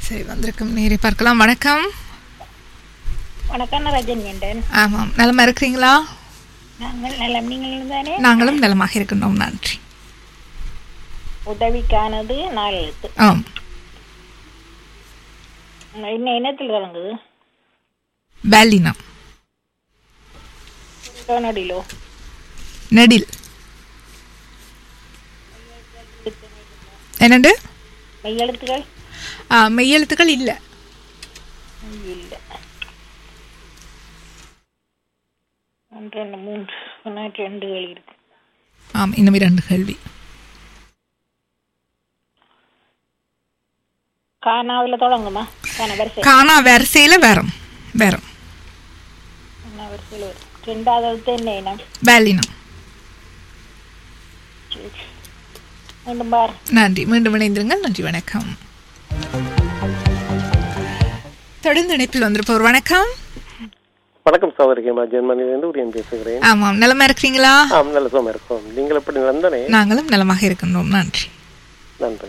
சரி வந்திருக்கும் நேரே பார்க்கலாம் வணக்கம் வணக்கம் நான் ரஜன் வேண்டன் ஆமாம் நலமா இருக்கிறீங்களா நாங்கள் நலம் நீங்கள் தானே நாங்களும் நலமாக இருக்கின்றோம் நன்றி உதவிக்கானது நாலு எழுத்து ஆம் என்ன இனத்தில் தொடங்குது பேலினம் நடிலோ நெடில் என்னண்டு மெய் எழுத்துக்கள் ஆ, மெய்யெழுத்துக்கள் இல்லை இல்லை ஒன்று ரெண்டு மூன்று தொண்ணூற்றி ரெண்டுகள் இருக்கு ஆம் இன்னும் இரண்டு கேள்வி காணாவில் தொடங்குமா காண வரிசை காணா வரிசையில் வேறம் வேறம் காணா வரிசையில் வரும் ரெண்டாவது எழுத்து என்ன இனம் பேலினம் சரி. மீண்டும் பார் நன்றி மீண்டும் இணைந்திருங்கள் நன்றி வணக்கம் தொடர்ந்து இணைப்பில் வந்திருப்பவர் வணக்கம் வணக்கம் சௌகரியமா ஜெர்மனிலிருந்து உரியன் பேசுகிறேன் ஆமாம் நலமா இருக்கிறீங்களா ஆம் நல்ல சுகமா இருக்கோம் நீங்கள் எப்படி நந்தனே நாங்களும் நலமாக இருக்கின்றோம் நன்றி நன்றி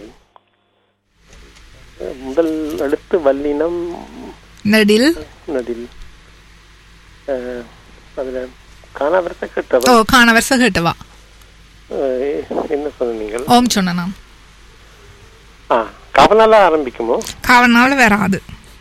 அஹ் முதல் எழுத்து வல்லினம் நெடில் நதில் அஹ், அதுல காணாவரத்தை ஓ கேட்டதோ காண வருஷம் கேட்டவா அஹ், என்ன சொன்னீங்கள் ஓம் சொன்ன நாம் ஆ கவனால ஆரம்பிக்குமோ காவனாவில் வராது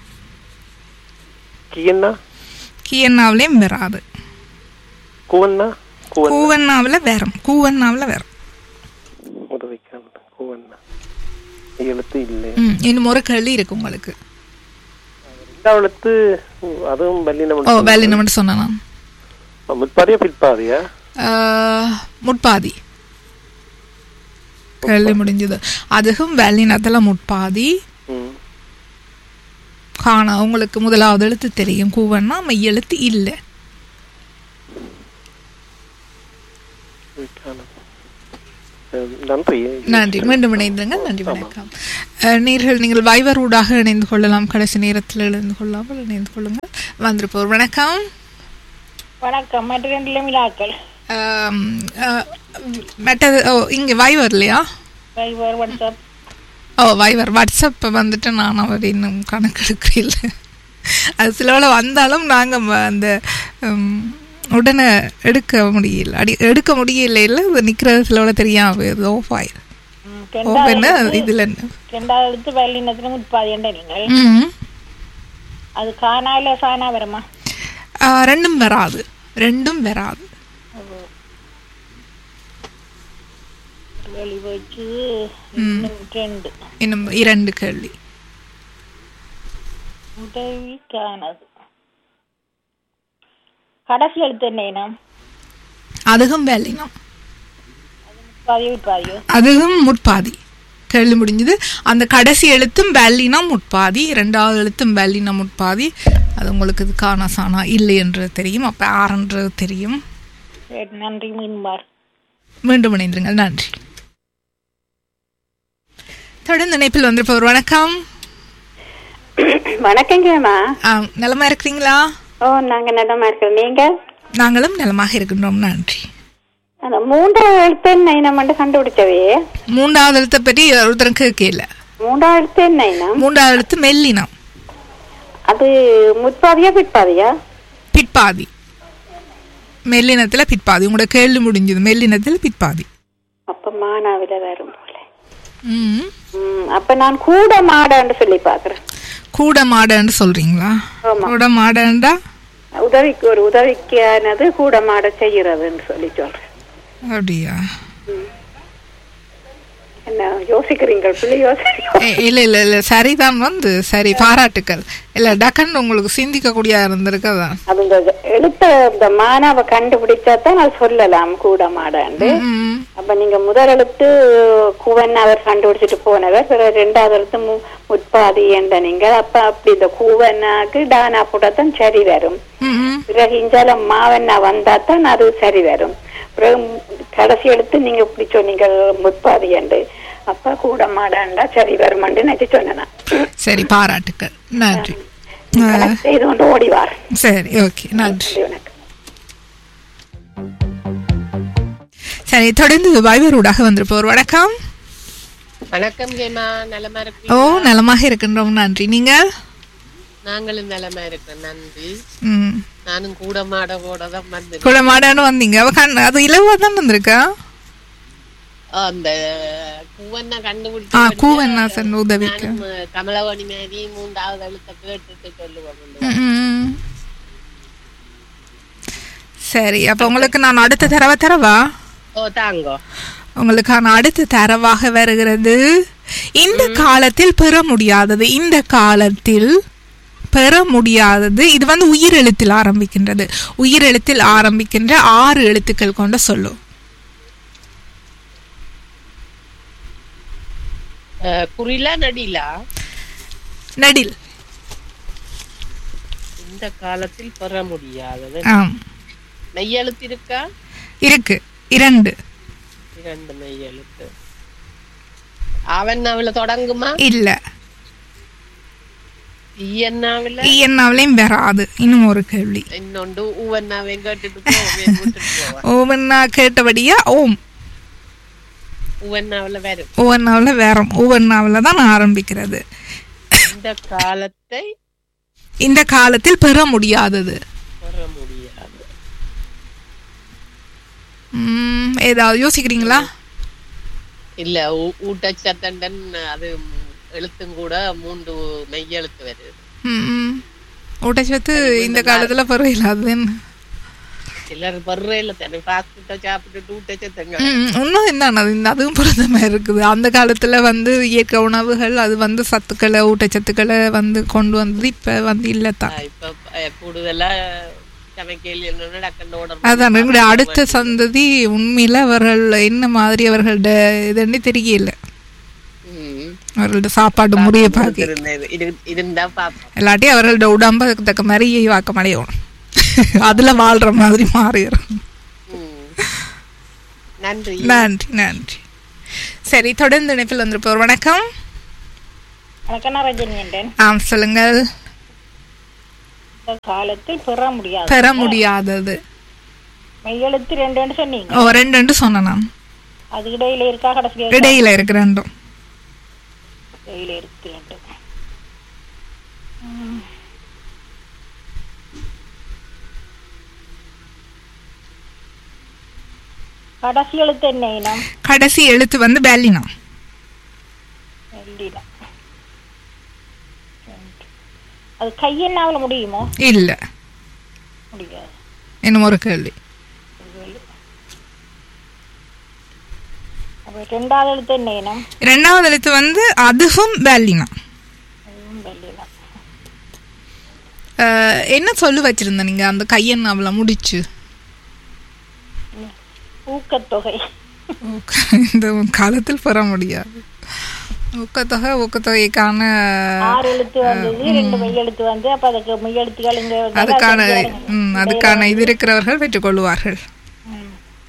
கியன்னா கீயன்னாவிலையும் வராது குவன்னா குவன் கூவன்னாவில் வேறம் கூவன்னாவில் வேறம் உதவிக்கான குவன்னா எழுத்து இல்லை ம் இன்னும் ஒரு கேள்வி இருக்கு உங்களுக்கு ரெண்டாவது எழுத்து அதுவும் வல்லினம் ஓ வேலை நம்ம சொன்ன நாம் முற்பாதியா பிற்பாதியா ஆஹ், முட்பாதி கேள்வி முடிஞ்சது அதுவும் வேலினத்தில் முட்பாதி ம் காண உங்களுக்கு முதலாவது எழுத்து தெரியும் கூவன்னா மெய் எழுத்து இல்லை அஹ், நன்றி நன்றி மீண்டும் இணைந்துங்கள் நன்றி வணக்கம் அஹ், நீர்கள் நீங்கள் வைவர் ஊடாக இணைந்து கொள்ளலாம் கடைசி நேரத்தில் இணைந்து கொள்ளாமல் இணைந்து கொள்ளுங்கள் வந்திருப்போர் வணக்கம் வணக்கம் மற்ற ரெண்டு விழாக்கள் ஆம், அஹ், மற்றது ஓ இங்கே வைவர் இல்லையா வைபர் வாட்ஸ்அப் ஓ வைவர் வாட்ஸ்அப் வந்துட்டு நான் அவர் இன்னும் கணக்கெடுக்கிறீர்கள் அது சிலவில் வந்தாலும் நாங்கள் அந்த ம், உடனே எடுக்க முடியல அடி எடுக்க முடியல இல்லை இது நிற்கிறது சிலவில் தெரியாம இது ஆஃப் ஆயிரு ம், ஆஃப் என்ன ரெண்டாவது இதில் ரெண்டாவது எழுத்து வல்லினத்தில் முற்பாதி என்ற நீங்கள் ம் அது காணா இல்ல சானா வருமா ஆ, ரெண்டும் வராது ரெண்டும் வராது வெளி வச்சு இன்னும் ரெண்டு இன்னும் இரண்டு கேள்வி உதவி காணது கடைசி எழுத்து என்ன இனம் அதுவும் வேலினம் பாதியோ விற்பாதியோ அதுவும் முற்பாதி கேள்வி முடிஞ்சது அந்த கடைசி எழுத்தும் வேலினம் முற்பாதி இரண்டாவது எழுத்தும் வேலினம் முற்பாதி அது உங்களுக்கு இது காணா சானா இல்லை என்று தெரியும் அப்போ ஆறுன்றது தெரியும் சரி, நன்றி மீன்பார் மீண்டும் இணைந்திருங்கள் நன்றி தொடர்ந்து இணைப்பில் வந்திருப்பவர் வணக்கம் வணக்கங்கம்மா ஆ, நலமா இருக்கிறீங்களா ஓ நாங்க நலமா இருக்கோம் நீங்க நாங்களும் நலமாக இருக்கின்றோம் நன்றி அந்த மூன்றாவது எழுத்து என்ன இனம் மட்டும் கண்டுபிடிச்சவே மூன்றாவது எழுத்தை பற்றி ஒருத்தரும் கேட்கல மூன்றாவது எழுத்து என்ன இனம் மூன்றாவது எழுத்து மெல்லினம் அது முற்பாதியா பிற்பாதியா பிற்பாதி மெல்லினத்தில் பிற்பாதி உங்களோட கேள்வி முடிஞ்சது மெல்லினத்தில் பிற்பாதி அப்ப மானாவில வரும் போல ம் ம், அப்ப நான் கூட மாடான்னு சொல்லி பாக்குறேன் கூட மாடன்னு சொல்றீங்களா ஆமா. கூட மாடண்டா உதவிக்கு ஒரு உதவிக்கானது கூட மாட செய்யறதுன்னு சொல்லி சொல்றேன் அப்படியா என்ன யோசிக்கிறீங்க பிள்ளை யோசிக்கிறீங்க ஏ, இல்ல இல்ல இல்ல சரிதான் வந்து சரி பாராட்டுக்கள் இல்ல டக்குன்னு உங்களுக்கு சிந்திக்கக்கூடிய இருந்திருக்கதான் அது இந்த எழுத்த இந்த மானாவை கண்டுபிடிச்சா தான் அது சொல்லலாம் கூட மாடாண்டு ம் அப்ப நீங்க முதல் எழுத்து கூவன் அவர் கண்டுபிடிச்சிட்டு போனவர் பிறகு ரெண்டாவது எழுத்து மு- முற்பாதி என்ற நீங்க அப்ப அப்படி இந்த கூவனாக்கு டானா போட்டாதான் சரி வரும் ம், ம் பிறகு இஞ்சால மாவண்ணா வந்தா தான் அது சரி வரும் பிறகு மு- கடைசி எடுத்து நீங்க இப்படி சொன்னீங்க முற்பாதி என்று அப்ப கூட மாடாண்டா சரி வருமாண்டு நினைச்சு சொன்னேன் சரி பாராட்டுக்கள் நன்றி ஆ, செய்து கொண்டு ஓடிவார் சரி ஓகே நன்றி வணக்கம் சரி தொடர்ந்து வைபர் ஊடாக வந்திருப்போர் வணக்கம் வணக்கம் ஜெயமா நலமா ஓ இருக்கீங்களா நலமாக இருக்கின்றோம் நன்றி நீங்கள் நாங்களும் நலமா இருக்கோம் நன்றி ம் நானும் கூட மாட கூட தான் வந்து குளமாடான்னு வந்தீங்க அவ கண் அது இலவா தான் வந்திருக்கா அந்த கூவண்ணா ஆ கண்டுபிடிச்சு கூவண்ணாசன் உதவிக்கு நானும் கமலவாணி மாதிரி மூன்றாவது எழுத்த கேட்டுட்டு சொல்லுவோம் ம், ம். சரி அப்ப உங்களுக்கு நான் அடுத்த தரவா தரவா ஓ தாங்கோ உங்களுக்கான அடுத்த தரவாக வருகிறது இந்த காலத்தில் பெற முடியாதது இந்த காலத்தில் பெற முடியாதது இது வந்து உயிரெழுத்தில் ஆரம்பிக்கின்றது உயிரெழுத்தில் ஆரம்பிக்கின்ற ஆறு எழுத்துக்கள் கொண்ட சொல்லு அஹ், குறிலா நடிலா நடில் இந்த காலத்தில் பெற முடியாதது ஆம் மெய்யெழுத்து இருக்கா இருக்கு இரண்டு இரண்டு மெய்யெழுத்து அவன்னாவில தொடங்குமா இல்ல ஈயன்னாவில ஈஎன்னாவிலையும் வராது இன்னும் ஒரு கேள்வி இன்னொன்று ஊவன்னாவையும் கேட்டுட்டு போவேன் விட்டுட்டு போவேன் ஓவன்னா கேட்டபடியா ஓம் ஊவன்னாவில வரும் ஒவ்வொன்னாவில் வேற ஒவ்வொன்னாவில் தான் ஆரம்பிக்கிறது இந்த காலத்தை இந்த காலத்தில் பெற முடியாதது பெற முடியாது ம், ஏதாவது யோசிக்கிறீங்களா இல்ல ஊ- ஊட்டச்சத்தண்டன் அது எழுத்தும் கூட மூன்று மெய்யெழுத்து வருது ம், ம். ஊட்டச்சத்து இந்த காலத்துல பெற இல்லாதது என்ன சிலர் பர்றையில தானே ஃபாஸ்ட் ஃபுட்டை சாப்பிட்டுட்டு ஊட்டச்சத்தங்க ம், ம். இன்னும் என்ன அது இந்த அதுவும் பிரதமா இருக்குது அந்த காலத்துல வந்து இயற்கை உணவுகள் அது வந்து சத்துக்களை ஊட்டச்சத்துக்களை வந்து கொண்டு வந்தது இப்ப வந்து இல்லத்தான் இப்ப அஹ், கூடுதலா சமைக்கையில் என்னன்னு டக்குன்னு order பண்ணி அதான் எங்களுடைய அடுத்த சந்ததி உண்மையில அவர்கள் என்ன மாதிரி அவர்களோட இதுன்னு தெரியல ம். அவர்களோட சாப்பாடு முறையை பார்க்க இருந்தது. இரு- இருந்தா பாப்போம் இல்லாட்டி அவர்களோட உடம்பு அதுக்கு தக்க மாதிரி வாக்கம் அடையும் அதுல வாழ்ற மாதிரி மாறிடும் ம். நன்றி நன்றி நன்றி சரி தொடர்ந்து இணைப்பில் வந்திருப்போர் வணக்கம் வணக்கம் நான் ரஜினி என்றேன் ஆம் சொல்லுங்கள் இந்த காலத்தில் பெற முடியாது பெற முடியாதது மெய்யெழுத்து ரெண்டுன்னு சொன்னீங்க ஓ ரெண்டு ரெண்டு சொன்னேன் நான் அது இடையில இருக்கா கடைசி இடையில இருக்கு ரெண்டும் இடையில இருக்கு ரெண்டு ம். கடைசி எழுத்து என்ன இனம் கடைசி எழுத்து வந்து பேலினம் வெள்ளினம் ரெண்டு. அது கையென்னாவில் முடியுமோ இல்ல முடியாது இன்னும் ஒரு கேள்வி அப்ப ரெண்டாவது எழுத்து என்ன இனம் ரெண்டாவது எழுத்து வந்து அதுவும் பேலினம் அதுவும் வெள்ளினம் அஹ், என்ன சொல்லு வச்சிருந்த நீங்க அந்த கையண்ணாவில முடிச்சு ஊக்கத்தொகை ஊக்க- இந்த காலத்தில் பெற முடியாது ஊக்கத்தொகை ஊக்கத்தொகைக்கான ஆறு எழுத்து வந்தது ரெண்டு மெய் எழுத்து வந்து அப்ப அதுக்கு மெய் எழுத்துக்கள் இங்க வந்தால் அதுக்கான அது ம், அதுக்கான இது இருக்கிறவர்கள் பெற்றுக்கொள்வார்கள் ம்.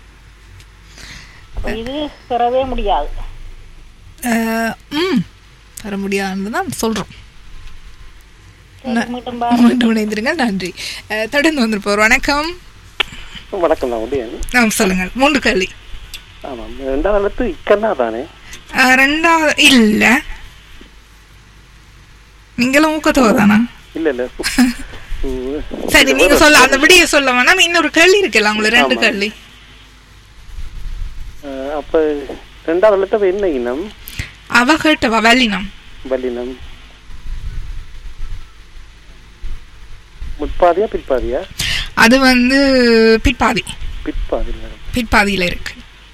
அப்ப இது பெறவே முடியாது அஹ், ம் பெற முடியாதுன்னு தான் சொல்றோம் சரி, மீண்டும் பா மீண்டும் இணைந்திருங்க நன்றி அஹ், தொடர்ந்து வந்திருப்போர் வணக்கம் வணக்கம் நான் உதயன் ஆ, சொல்லுங்கள் மூன்று கேள்வி ஆமாம் ரெண்டாவது எழுத்து இக்கன்னா தானே அஹ், ரெண்டாவது இல்ல நீங்களும் ஊக்கத்தொகை தானா இல்ல இல்ல சரி நீங்க சொல்ல அந்த விடிய சொல்ல வேணாம் இன்னொரு கேள்வி இருக்குல்ல உங்களுக்கு ரெண்டு ஆமா. கேள்வி அஹ், அப்ப ரெண்டாவது எழுத்து அப்ப என்ன இனம் அவ கேட்டவா வல்லினம் வல்லினம் முற்பாதியா பிற்பாதியா அது வந்து பிற்பாதி பிற்பாதியா பிற்பாதியில இருக்கு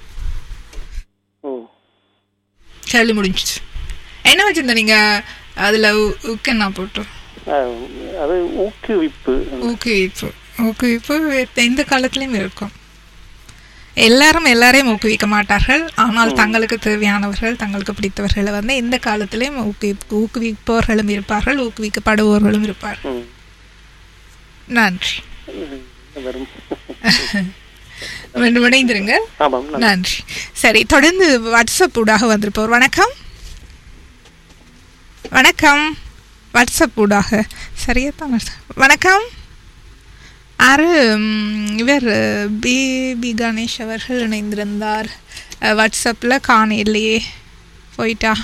ஓ கேள்வி முடிஞ்சிச்சு என்ன வச்சிருந்த நீங்க அதுல உ- உக்கென்னா போட்டு அஹ், அது ஊக்குவிப்பு ஊக்குவிப்பு ஊக்குவிப்பு எத்த- எந்த காலத்திலயும் இருக்கும் எல்லாரும் எல்லாரையும் ஊக்குவிக்க மாட்டார்கள் ஆனால் தங்களுக்கு தேவையானவர்கள் தங்களுக்கு பிடித்தவர்களை வந்து எந்த காலத்திலையும் ஊக்குவி ஊக்குவிப்பவர்களும் இருப்பார்கள் ஊக்குவிக்கப்படுபவர்களும் இருப்பார்கள் ம். நன்றி ம், வரும் மீண்டும் இணைந்திருங்க ஆமாம் நான் நன்றி சரி தொடர்ந்து வாட்ஸ்அப் ஊடாக வந்திருப்போர் வணக்கம் வணக்கம் வாட்ஸ்அப் ஊடாக சரியா தான் வணக்கம் ஆறு ம், இவர் பிபி கணேஷ் அவர்கள் இணைந்திருந்தார் அஹ், வாட்ஸ்அப்பில் காண இல்லையே போயிட்டா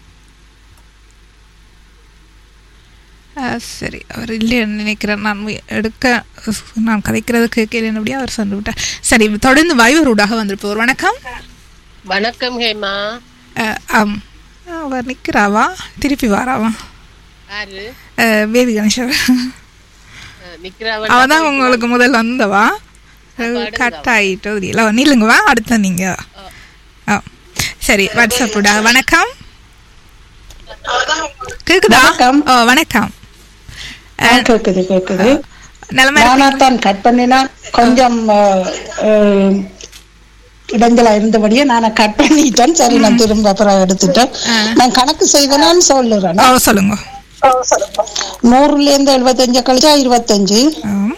ஆ, சரி அவர் இல்லைன்னு நினைக்கிறேன் நான் முய- எடுக்க நான் கதைக்கிறது கேட்கல அப்படியே அவர் சென்று விட்டார் சரி தொடர்ந்து வைவரூடாக வந்திருப்போர் வணக்கம் வணக்கம் ஹேமா ஆ, ஆம் அவர் நிற்கிறாவா திருப்பி வாராவா யாரு ஆ, பேபி கணேஷர் அஹ், நிக்கிறவன் அவ தான் உங்களுக்கு முதல் வந்தவா கட் ஆகிட்டு தெரியல நில்லுங்கவா அடுத்த நீங்க ஆ சரி வாட்ஸ்அப்புடா வணக்கம் கேக்குதா வணக்கம். ஓ வணக்கம் ஆ, கேக்குது கேக்குது நிலைமை நானாத்தான் கட் பண்ணினா கொஞ்சம் அஹ், அஹ், இடைஞ்சலா இருந்தபடியே நான் கட் பண்ணிட்டேன் சரி நான் திரும்ப அப்புறம் எடுத்துட்டேன் நான் கணக்கு செய்தேனான்னு சொல்லுறேன் ஓ சொல்லுங்க நூறுல இருந்து எழுபத்தஞ்சு கழிச்சா இருபத்தஞ்சு ஆம்,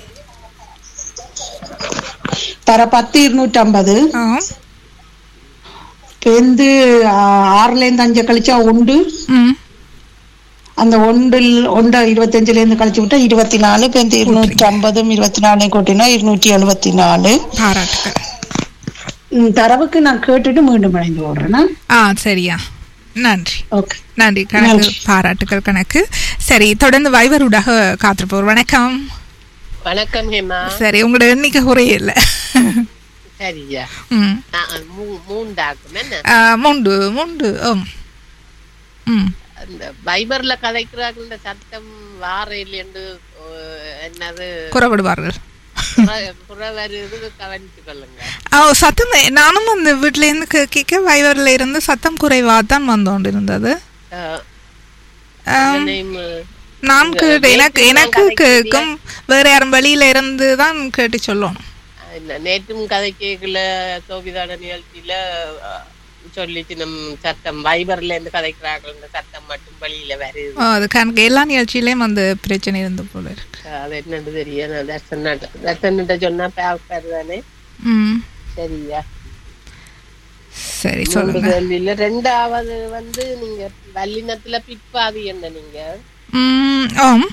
தர பத்து இருநூற்றி ஐம்பது ஆம், பேருந்து ஆறுல இருந்து அஞ்சு கழிச்சா ஒன்று ம், அந்த ஒன்றில் ஒன்றை இருபத்தஞ்சுல இருந்து கழிச்சு விட்டா இருபத்தி நாலு பேருந்து இருநூற்றி ஐம்பதும் இருபத்தி நாலையும் கூட்டினா இருநூற்றி எழுபத்தி நாலு பாராட்டுகள் ம், தரவுக்கு நான் கேட்டுட்டு மீண்டும் அடைந்து ஓடுறேன்னா ஆ சரியா நன்றி ஓகே நன்றி கணக்கு பாராட்டுகள் கணக்கு சரி தொடர்ந்து வைவரூடாக காத்திருப்போர் வணக்கம் வணக்கம் ஹேமா சரி உங்களோட எண்ணிக்கை குறையில்ல சரியா ம் ஆ, ஆ, மூ- மூண்டாக்கும் என்ன ஆ, மூண்டு மூண்டு ஆம் ம் அந்த வைபர்ல கதைக்கிறாங்க இந்த சத்தம் வார இல்லையென்று என்னது குறைபடுவார்கள் குறை- குறை வருது கவனித்து கொள்ளுங்க ஓ சத்தம் நானும் அந்த வீட்ல இருந்து கே- கேட்க வைவர்ல இருந்து சத்தம் குறைவா தான் வந்து கொண்டு இருந்தது அஹ், ஆம், name, நான் கேட்டு எனக்கு நேத்து எனக்கு நான் கேட்கும் வேற யாரும் வெளியில இருந்து தான் கேட்டு சொல்லணும் என்ன, நேற்றும் கதை கேட்கல கோவிதாட நிகழ்ச்சியில அஹ், சொல்லிச்சு நம் சத்தம் வைபர்ல இருந்து கதைக்கிறார்கள் இந்த சத்தம் மட்டும் வழியில வருது ஓ, அது கணக்கு எல்லா நிகழ்ச்சியிலையும் அந்த பிரச்சனை இருந்து போல இருக்கு அது என்னன்னு தெரியும் நான் தர்சனாட்ட தர்சன்கிட்ட சொன்னா பேர் தானே ம் சரியா சரி மூன்று சொல்லுங்க கேள்வியில ரெண்டாவது வந்து நீங்க வல்லினத்துல பிற்பாதி என்ன நீங்க ம் ஆம்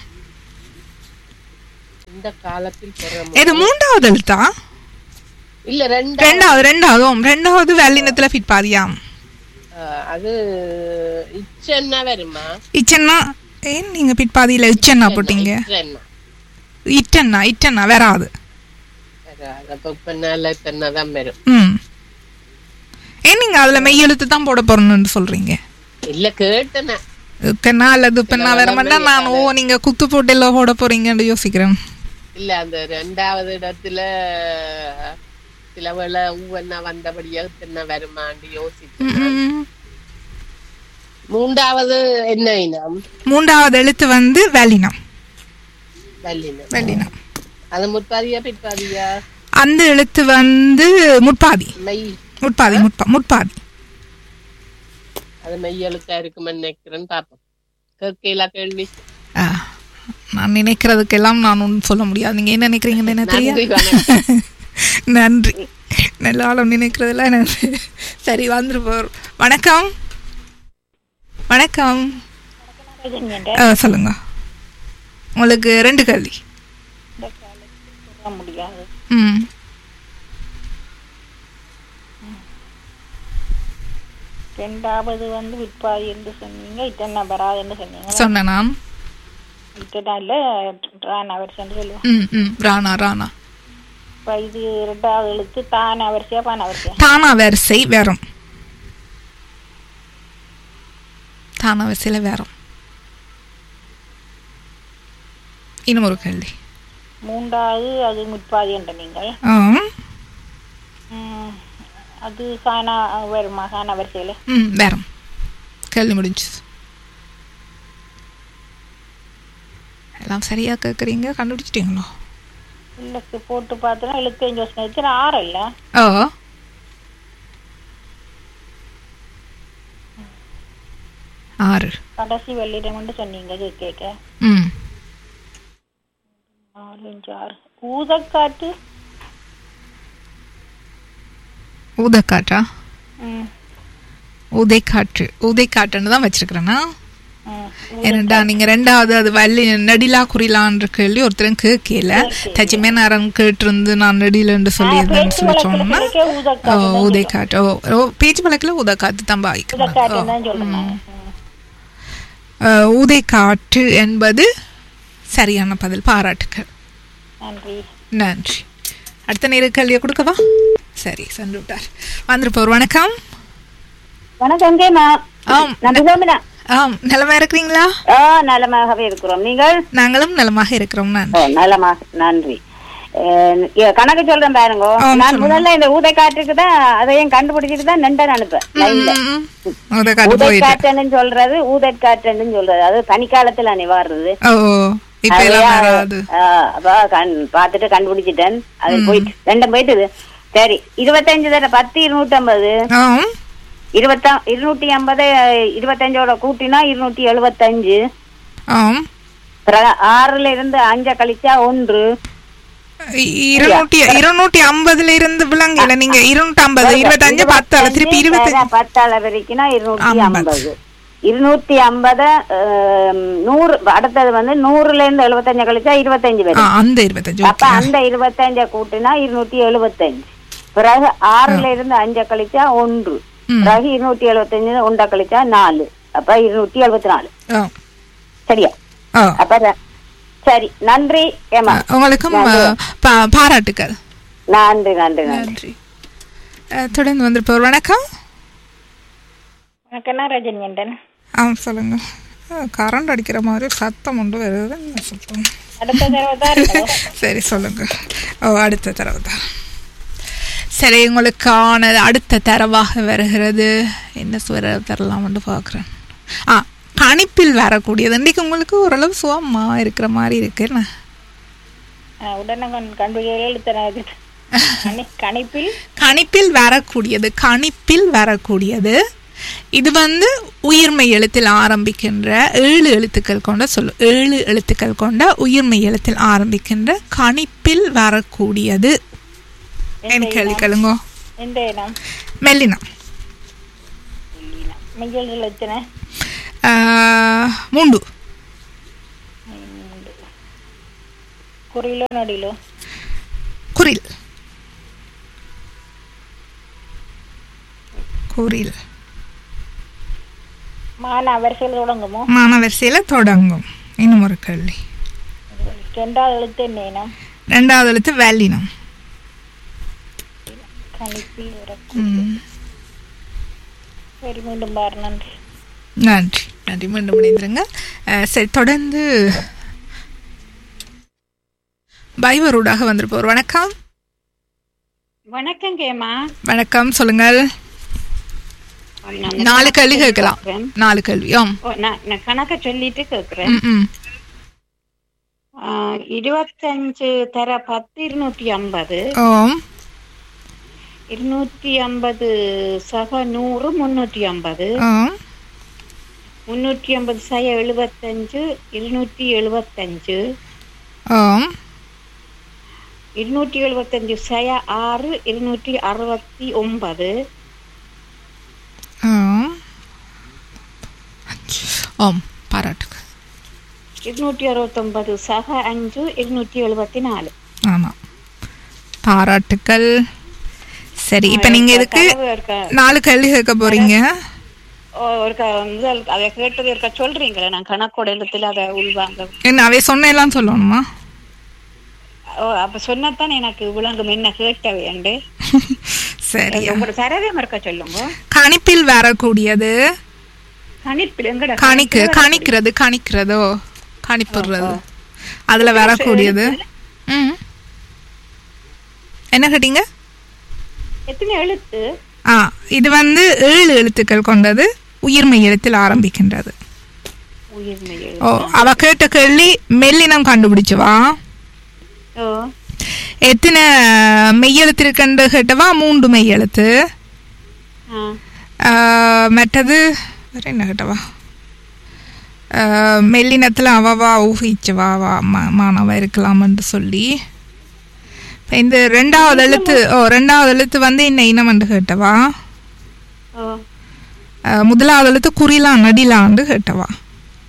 இந்த காலத்தில் பிறம இது மூன்றாவது எழுத்தா இல்ல ரெண்டா ரெண்டாவது ரெண்டாவது ஓம் ரெண்டாவது வெள்ளினத்துல ஃபிட் பாதியாம் அஹ், அது இச்சன்னா வருமா இச்சன்னா ஏன் நீங்க பிட் பாதியில இச்சன்னா போட்டீங்க இச்சன்னா இட்டன்னா இட்டன்னா வராது வராது. அப்ப இப்ப நல்ல தென்னை தான் வரும் ம் ஏன் நீங்க அதுல மெய் எழுத்து தான் போட போறணும்னு சொல்றீங்க இல்ல கேட்டேன பெண்ணா அல்லது பெண்ணா வேற மாட்டேன் நான் ஓ நீங்க குத்து போட்டு எல்லாம் போட போறீங்கன்னு யோசிக்கிறேன் இல்ல அந்த ரெண்டாவது இடத்துல சில வேளை ஊவன்னா வந்தபடியா தென்னை வருமான்னு யோசிச்சேன் ம். மூன்றாவது என்ன இனம் மூன்றாவது எழுத்து வந்து வெள்ளினம் வல்லினம் வெள்ளினம் அது முற்பாதியா பிற்பாதியா அந்த எழுத்து வந்து முற்பாதி மெய் முற்பாதி முற்பா முற்பாதி அது மெய் எழுத்தா இருக்குமென்னு நினைக்கிறேன்னு பாப்போம் கேட்கல கேள்வி ஆ, நான் நினைக்கிறதுக்கெல்லாம் நான் ஒன்றும் சொல்ல முடியாது நீங்க என்ன நினைக்கிறீங்கன்னு என்ன நன்றி தெரியாது வணக்கம் நன்றி நல்ல ஆளும் நினைக்கிறதுல நன்றி சரி வந்துரு போர் வணக்கம் வணக்கம் இதுங்க ஆ, சொல்லுங்க உங்களுக்கு ரெண்டு கேள்வி சொல்ல முடியாது ம் ரெண்டாவது வந்து விற்பாதி என்று சொன்னீங்க இத்தனை வராதுன்னு சொன்னீங்க சொன்னேன் நான் இத்தனை இல்ல ரான் அவர்ஸ் சொல்லுவோம் ம் ம் ராணா ராணா இப்ப இது ரெண்டாவது எழுத்து தான் அவர்சியா பான் அவர்சியா தானா வரிசை வரும் தானா வரிசையில் வரும் இன்னும் ஒரு கேள்வி மூன்றாவது அது முற்பாதி என்ற நீங்கள் ஆம் ம், அது சானா வருமா சானா வரிசையில ம் வரும் கேள்வி முடிஞ்சு எல்லாம் சரியா கேட்குறீங்க கண்டுபிடிச்சிட்டீங்களோ இல்லக்கு போட்டு பார்த்தோன்னா எழுபத்தஞ்சு வருஷம் வச்சு ஆறு இல்ல ஓ ஆறு கடைசி வெள்ளிடம் மட்டும் சொன்னீங்க இது கேட்க ம் நாலு அஞ்சு ஆறு ஊதக்காட்டு ஊதக்காற்றா ம் உதைக்காற்று உதைக்காற்றுன்னு தான் வச்சிருக்கிறேன்னா ஏனண்டா நீங்க ரெண்டாவது அது வள்ளி நெடிலா குறிலான்ற கேள்வி ஒருத்தரும் கேட்கல தச்சுமே நேரம் கேட்டிருந்து நான் நெடிலன்னு சொல்லியிருந்தேன்னு சொல்லி சொன்னா ஓ உதைக்காட்டு ஓ ஓ பேச்சு வழக்கில் உதக்காத்து தான் பாய்க்கணும் உதக்காட்டுன்னு தான் சொல்றேன் உதைக்காட்டு என்பது சரியான பதில் பாராட்டுக்கள் நன்றி நன்றி அடுத்த நேர கேள்வியை கொடுக்கவா சரி சென்று விட்டார் வந்திருப்போர் வணக்கம் வணக்கம் கேமா ஆம் நான் சுகமினா ஆம் நலமா இருக்கிறீங்களா ஆ நலமாகவே இருக்கிறோம் நீங்கள் நாங்களும் நலமாக இருக்கிறோம் நான் ஓ நலமாக நன்றி அஹ், இ- கணக்கு சொல்றேன் பாருங்க ஆ, நான் சொல்லுங்க. முதல்ல இந்த ஊதை காற்றுக்கு தான் அதையும் கண்டுபிடிச்சிட்டு தான் நண்டன் அனுப்பேன் லைன்ல உதக்காட்டு போயிட்டு ஊதைக்காற்றுன்னு சொல்றது ஊதைக்காற்றுன்னு சொல்றது அது பனிக்காலத்துல நிவாடுறது ஓ இப்ப எல்லாம் வராது அப்ப கண் பார்த்துட்டு கண்டுபிடிச்சிட்டேன் அது போயிட்டு ரெண்டும் போயிட்டுது சரி இருபத்தஞ்சு தடவை பத்து இருநூத்தம்பது ஆம் இருபத்தா இருநூத்தி ஐம்பது இருபத்தஞ்சோட கூட்டினா இருநூத்தி எழுபத்தஞ்சு ஆம் பிறகு ஆறுல இருந்து அஞ்ச கழிச்சா ஒன்று இ- இருநூற்றி இருநூற்றி ஐம்பதுல இருந்து விளங்கல நீங்க இருநூற்றி ஐம்பது இருபத்தஞ்சு பத்தால திருப்பி இருபத்தஞ்சு பிறகு பத்தால வரைக்கும்னா இருநூத்தி ஐம்பது. ஐம்பது இருநூத்தி ஐம்பது நூறு அடுத்தது வந்து நூறுல இருந்து எழுபத்தஞ்சு கழிச்சா இருபத்தஞ்சு ஆ, வரும் அந்த இருபத்தஞ்சு அப்ப ஓகே அந்த இருபத்தஞ்ச கூட்டினா இருநூத்தி எழுபத்தஞ்சு பிறகு ஆறுல இருந்து அஞ்ச கழிச்சா ஒன்று ம். பிறகு இருநூத்தி எழுபத்தஞ்சு ஒன்றை கழிச்சா நாலு அப்ப இருநூத்தி எழுபத்தி நாலு ஆ சரியா ஆ அப்ப ர- சரி நன்றி ஏமா உங்களுக்கும் ஆ, பா- பாராட்டுக்கள் நன்றி நன்றி நன்றி நன்றி ஆ, தொடர்ந்து வந்திருப்போர் வணக்கம் வணக்கம் ரஜினியண்டன் ஆ சொல்லுங்க கரண்ட் அடிக்கிற மாதிரி சத்தம் உண்டு வருது என்ன சொல்றோம் அடுத்த தடவை தான் இருக்கும். சரி சொல்லுங்க ஓ அடுத்த தரவு தான் சரி உங்களுக்கான அடுத்த தரவாக வருகிறது என்ன சுவர தரலாம்னு பார்க்குறேன் ஆ கணிப்பில் வரக்கூடியது இன்றைக்கு உங்களுக்கு ஓரளவு சுகமா இருக்கிற மாதிரி இருக்கு என்ன ஆ, உடனே கண்டுபிடிக்க எழுத்தனாது கணிப்பில் கணிப்பில் வரக்கூடியது கணிப்பில் வரக்கூடியது இது வந்து உயிர்மை எழுத்தில் ஆரம்பிக்கின்ற ஏழு எழுத்துக்கள் கொண்ட சொல்லு ஏழு எழுத்துக்கள் கொண்ட உயிர்மை எழுத்தில் ஆரம்பிக்கின்ற கணிப்பில் வரக்கூடியது என் கேள்வி கேளுங்க எந்த இனம் மெல்லினம் மெய்யல் எழுத்தின ஆஹ், மூண்டு குறியிலோ நடிலோ குரில் குரில் மான வரிசையில் தொடங்குமோ மானவரிசையில் தொடங்கும் இன்னும் ஒரு கேள்வி ரெண்டாவது எழுத்து என்ன இனம் ரெண்டாவது எழுத்து வேலினம் கணிப்பில் வர ம் சரி மீண்டும் பாரு நன்றி நன்றி நன்றி மீண்டும் இணைந்திருங்க அஹ், சரி தொடர்ந்து பைவரூடாக வந்திருப்போர் வணக்கம் வணக்கம் கேமா வணக்கம் சொல்லுங்கள் நாலு கேள்வி கேட்கலாம் நாலு கேள்வி ஆம் ஓ, நான் நான் கணக்க சொல்லிட்டு கேக்குறேன் ம், ம். ஆ, இருபத்தஞ்சு தர பத்து இருநூத்தி ஐம்பது ஆம் இருநூத்தி ஐம்பது சக நூறு முன்னூத்தி ஐம்பது ஆம் முன்னூற்றி ஐம்பது சய எழுபத்தஞ்சு இருநூற்றி எழுபத்தஞ்சு ஆம் இருநூற்றி எழுபத்தஞ்சு சய ஆறு இருநூற்றி அறுபத்தி ஒன்பது ஆம் ஆம் பாராட்டுகள் இருநூற்றி அறுபத்தொன்பது சக அஞ்சு இருநூற்றி எழுபத்தி நாலு ஆமாம் பாராட்டுக்கள் சரி இப்போ நீங்கள் இதுக்கு தரவு இருக்கா நாலு கேள்வி கேட்க போறீங்க ஓ, ஒருக்கா முதல் அதை கேட்டது இருக்கா சொல்றீங்களா நான் கணக்கோட எழுத்துல அதை உள்வாங்க என்ன அவை சொன்னேலாம் சொல்லணுமா ஓ அப்ப சொன்னதான் எனக்கு விளங்கும் என்ன கேட்டவையண்டு சரியா உங்களோட தரவே மறக்க சொல்லுங்க கணிப்பில் வரக்கூடியது கணிப்பில் எங்கட கணிக்கு கணிக்கிறது கணிக்கிறதோ கணிப்புறது அதுல வரக்கூடியது ம் என்ன கேட்டீங்க எத்தனை எழுத்து ஆ இது வந்து ஏழு எழுத்துக்கள் கொண்டது உயிர்மை எழுத்தில் ஆரம்பிக்கின்றது உயிர்மை ஓ அவ கேட்ட கேள்வி மெல்லினம் கண்டுபிடிச்சவா ஓ எத்தனை மெய்யெழுத்து இருக்குன்னு கேட்டவா மூன்று மெய்யெழுத்து ஆ ஆ, மற்றது வேற என்ன கேட்டவா ஆ, மெல்லினத்தில் அவவா ஊகிச்சவா வா மா- மாணவ இருக்கலாம்னு சொல்லி இப்ப இந்த ரெண்டாவது எழுத்து ஓ ரெண்டாவது எழுத்து வந்து என்ன இனம்னு கேட்டவா ஓ ஆ, முதலாவது எழுத்து குறிலா நடிலான்னு கேட்டவா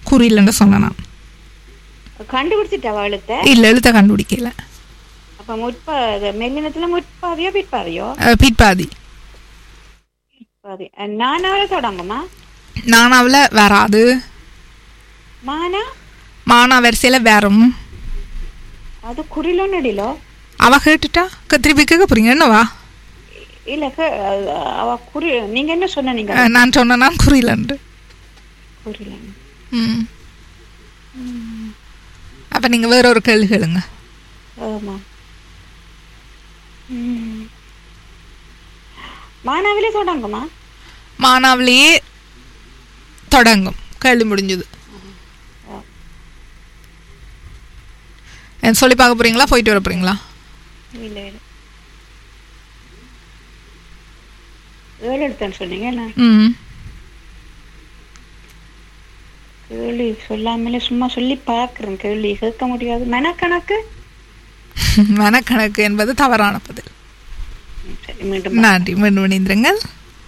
குறிலன்னு சொன்னேன் நான் கண்டுபிடிச்சிட்டா எழுத்த இல்ல எழுத்த கண்டுபிடிக்கல அப்ப முற்பா மெல்லினத்துல முற்பாதியோ பிற்பாதியோ அஹ், பிற்பாதி பாதி நானாவில தொடங்குமா நானாவில் வராது மானா மானா வரிசையில் வேறும் அது குறிலோ நடிலோ அவ கேட்டுட்டா க- திருப்பி கேட்க போறீங்க என்னவா இல்ல க- அவ குறி நீங்க என்ன சொன்ன நீங்க அஹ், நான் சொன்னேன்னா குறிலண்டு குறில ம் அப்போ நீங்கள் வேற ஒரு கேள்வி கேளுங்க ஆமா ம். மானாவிலே தொடங்குமா மானாவிலேயே தொடங்கும் கேள்வி முடிஞ்சது அஹ், சொல்லி பார்க்க போறீங்களா போயிட்டு வர போறீங்களா இல்ல இல்ல ஏழு எடுத்தேன்னு சொன்னீங்க என்ன ம் கேள்வி சொல்லாமலே சும்மா சொல்லி பார்க்குறேன் கேள்வி கேட்க முடியாது மெனக்கணக்கு மனக்கணக்கு என்பது தவறான பதில் ம், சரி மீண்டும் நன்றி மீண்டும் இணைந்திருங்கள்